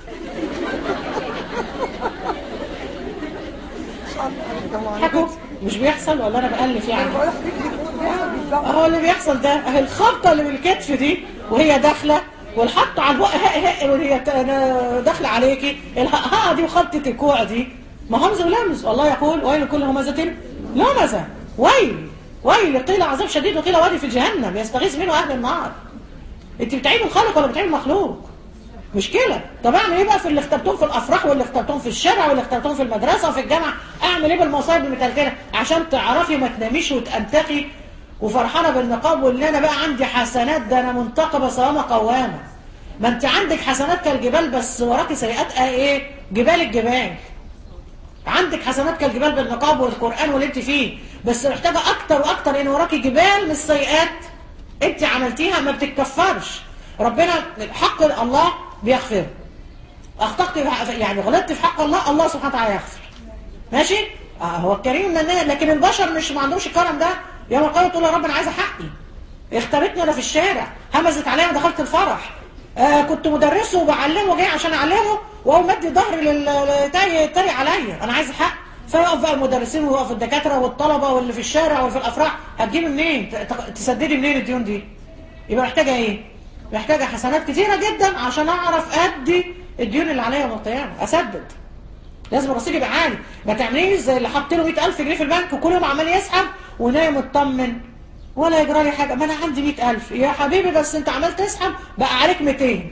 حكوا مش بيحصل ولا انا بألف يعني بقول لك فكرة بالظبط اهو اللي بيحصل ده اهي الخبطه اللي بالكتف دي وهي داخله والحط على البق هق هق وهي ت- أنا داخله عليكي الهقهقه دي وخبطه الكوع دي ما همز ولمز والله يقول ويل لكل همزه لمزه ويل ويل قيل عذاب شديد وقيل وادي في جهنم يستغيث منه اهل النار انت بتعيب الخالق ولا بتعيب المخلوق مشكلة طب اعمل ايه بقى في اللي اخترتهم في الافراح واللي اخترتهم في الشارع واللي اخترتهم في المدرسة وفي الجامعة اعمل ايه بالمصايب المتلتلة عشان تعرفي ما تناميش وتنتقي وفرحانة بالنقاب واللي انا بقى عندي حسنات ده انا منتقبة صوامة قوامة ما انت عندك حسنات كالجبال بس وراكي سيئات اه ايه جبال الجبال عندك حسنات كالجبال بالنقاب والقرآن واللي انت فيه بس محتاجة اكتر واكتر ان وراكي جبال من السيئات انت عملتيها ما بتتكفرش ربنا حق الله بيغفر اخطأت يعني غلطت في حق الله الله سبحانه وتعالى يغفر ماشي آه هو الكريم المنان لكن البشر مش ما عندهمش الكرم ده يوم القيامه تقول يا رب انا عايزه حقي اختارتني انا في الشارع همزت عليا ودخلت الفرح آه كنت مدرسه وبعلمه جاي عشان اعلمه واقوم مدي ظهري للتريق عليا انا عايز حق فيقف بقى المدرسين ويقف الدكاتره والطلبه واللي في الشارع واللي في الافراح هتجيبي منين ت- ت- تسددي منين الديون دي يبقى محتاجه ايه محتاجه حسنات كتيره جدا عشان اعرف ادي الديون اللي عليا يوم القيامه اسدد لازم الرصيد يبقى عالي ما تعمليش زي اللي حاطط له 100000 جنيه في البنك وكل يوم عمال يسحب ونايم مطمن ولا يجرى لي حاجه ما انا عندي 100000 يا حبيبي بس انت عمال تسحب بقى عليك 200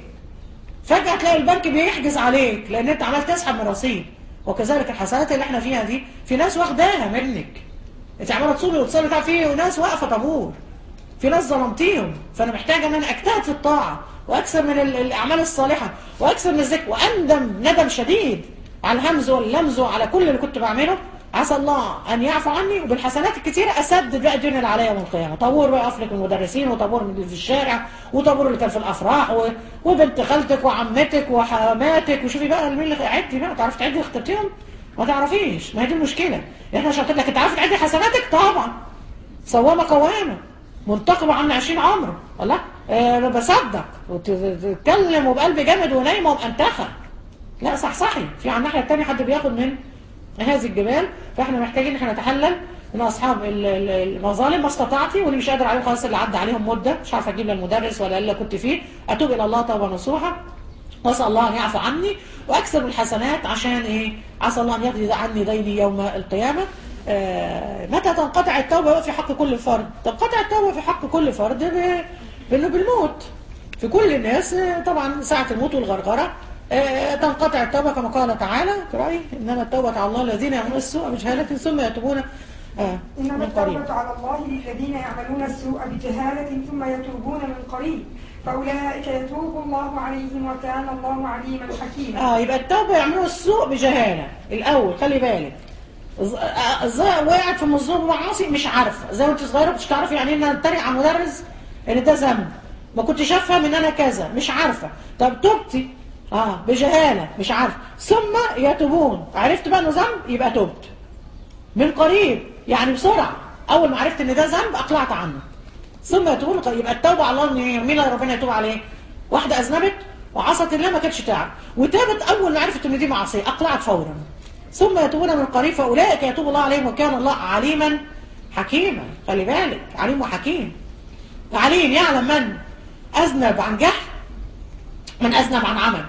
فجاه تلاقي البنك بيحجز عليك لان انت عمال تسحب من رصيد وكذلك الحسنات اللي احنا فيها دي في ناس واخداها منك انت عماله تصومي وتصلي بتاع في ناس واقفه طابور في ناس ظلمتيهم فانا محتاجه ان انا اجتهد في الطاعه واكثر من ال- الاعمال الصالحه واكثر من الذكر واندم ندم شديد على الهمز واللمز وعلى كل اللي كنت بعمله عسى الله ان يعفو عني وبالحسنات الكتيره اسدد بقى الدين اللي عليا يوم القيامه طابور بقى افلك من المدرسين وطابور من اللي في الشارع وطابور اللي كان في الافراح و... وبنت خالتك وعمتك وحماتك وشوفي بقى مين اللي عدي بقى تعرفي تعدي اللي اخترتيهم ما تعرفيش ما هي دي المشكله احنا عشان قلت لك انت عارفه تعدي حسناتك طبعا صوامة قوامة منتقبة عن 20 عمر والله أه بصدق وتتكلم وبقلب جامد ونايمة ومأنتخة لا صح صحي في على الناحية التانية حد بياخد من هذه الجبال فاحنا محتاجين ان احنا نتحلل من اصحاب ال- ال- المظالم ما استطعتي واللي مش قادر عليهم خلاص اللي عدى عليهم مدة مش عارفه اجيب للمدرس ولا اللي كنت فيه اتوب الى الله توبة نصوحة واسال الله ان يعفو عني واكثر من الحسنات عشان ايه عسى الله ان يقضي عني ديني يوم القيامه آه متى تنقطع التوبه بقى في حق كل فرد تنقطع التوبه في حق كل فرد ب- بانه بالموت في كل الناس آه، طبعا ساعه الموت والغرغره آه، تنقطع التوبه كما قال تعالى تراي انما التوبه على الله الذين يعملون السوء بجهاله ثم يتوبون آه إنما من قريب التوبة على الله للذين يعملون السوء بجهالة ثم يتوبون من قريب فأولئك يتوب الله عليهم وكان الله عليما حكيما اه يبقى التوبة يعملوا السوء بجهالة الأول خلي بالك ز- آه، ز- وقعت في مظلوم معاصي مش عارفة زي وانت صغيرة مش تعرفي يعني ان انا اتريق على مدرس ان ده ذنب ما كنتش افهم ان انا كذا مش عارفة طب تبتي اه بجهالة مش عارفة ثم يتوبون عرفت بقى انه ذنب يبقى تبت من قريب يعني بسرعة اول ما عرفت ان ده ذنب اقلعت عنه ثم يتوبون قريب. يبقى التوبة على الله ان إيه؟ مين اللي ربنا يتوب عليه واحدة اذنبت وعصت الله ما كانتش تعرف وتابت اول ما عرفت ان دي معصية اقلعت فورا ثم يتوبون من قريب فاولئك يتوب الله عليهم وكان الله عليما حكيما خلي بالك عليم وحكيم عليم يعلم من اذنب عن جهل من اذنب عن عمد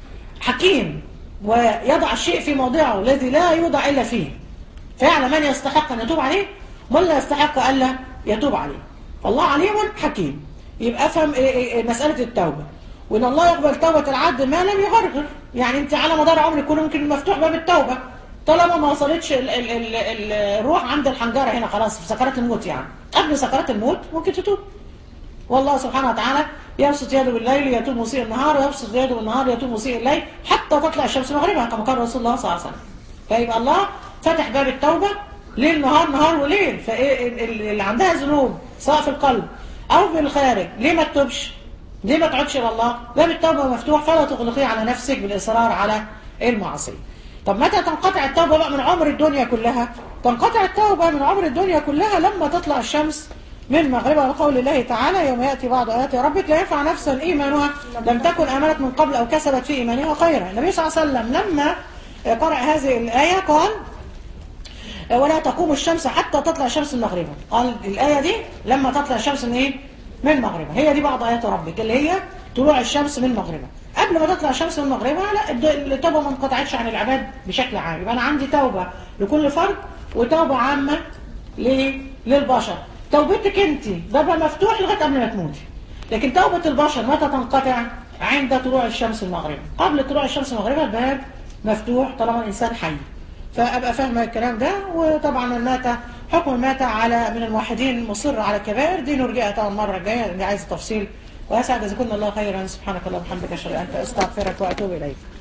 حكيم ويضع الشيء في موضعه الذي لا يوضع الا فيه فيعلم من يستحق ان يتوب عليه ومن لا يستحق الا يتوب عليه فالله عليم حكيم يبقى افهم إيه- إيه- إيه مساله التوبه وان الله يقبل توبه العبد ما لم يغرغر يعني انت على مدار عمرك كله ممكن مفتوح باب التوبه طالما ما وصلتش ال ال ال ال الروح عند الحنجره هنا خلاص في سكرات الموت يعني قبل سكرات الموت ممكن تتوب والله سبحانه وتعالى يبسط يده بالليل يتوب مسيء النهار ويبسط يده بالنهار يتوب مسيء الليل حتى تطلع الشمس مغربها كما قال رسول الله صلى الله عليه وسلم فيبقى الله فتح باب التوبة ليل نهار نهار وليل فاللي عندها ذنوب سواء في القلب أو في الخارج ليه ما تتوبش ليه ما تعودش إلى الله باب التوبة مفتوح فلا تغلقيه على نفسك بالإصرار على المعصية طب متى تنقطع التوبة بقى من عمر الدنيا كلها تنقطع التوبة من عمر الدنيا كلها لما تطلع الشمس من مغربها وقول الله تعالى يوم يأتي بعض آيات ربك لا ينفع نفسا إيمانها لم تكن آمنت من قبل أو كسبت في إيمانها خيرا النبي صلى الله عليه وسلم لما قرأ هذه الآية قال ولا تقوم الشمس حتى تطلع الشمس من مغربها قال الآية دي لما تطلع الشمس من إيه؟ من مغربها هي دي بعض آيات ربك اللي هي طلوع الشمس من مغربها قبل ما تطلع الشمس من مغربها لا التوبة ما انقطعتش عن العباد بشكل عام يبقى أنا عندي توبة لكل فرد وتوبة عامة للبشر توبتك انت بابها مفتوح لغايه قبل ما تموتي لكن توبه البشر متى تنقطع عند طلوع الشمس المغرب قبل طلوع الشمس المغرب الباب مفتوح طالما الانسان حي فابقى فاهمه الكلام ده وطبعا من مات حكم مات على من الموحدين مصر على الكبائر دي نرجعها طبعا المره الجايه اللي عايز تفصيل واسعد جزاكم الله خيرا سبحانك اللهم وبحمدك اشهد ان لا اله الا انت استغفرك واتوب اليك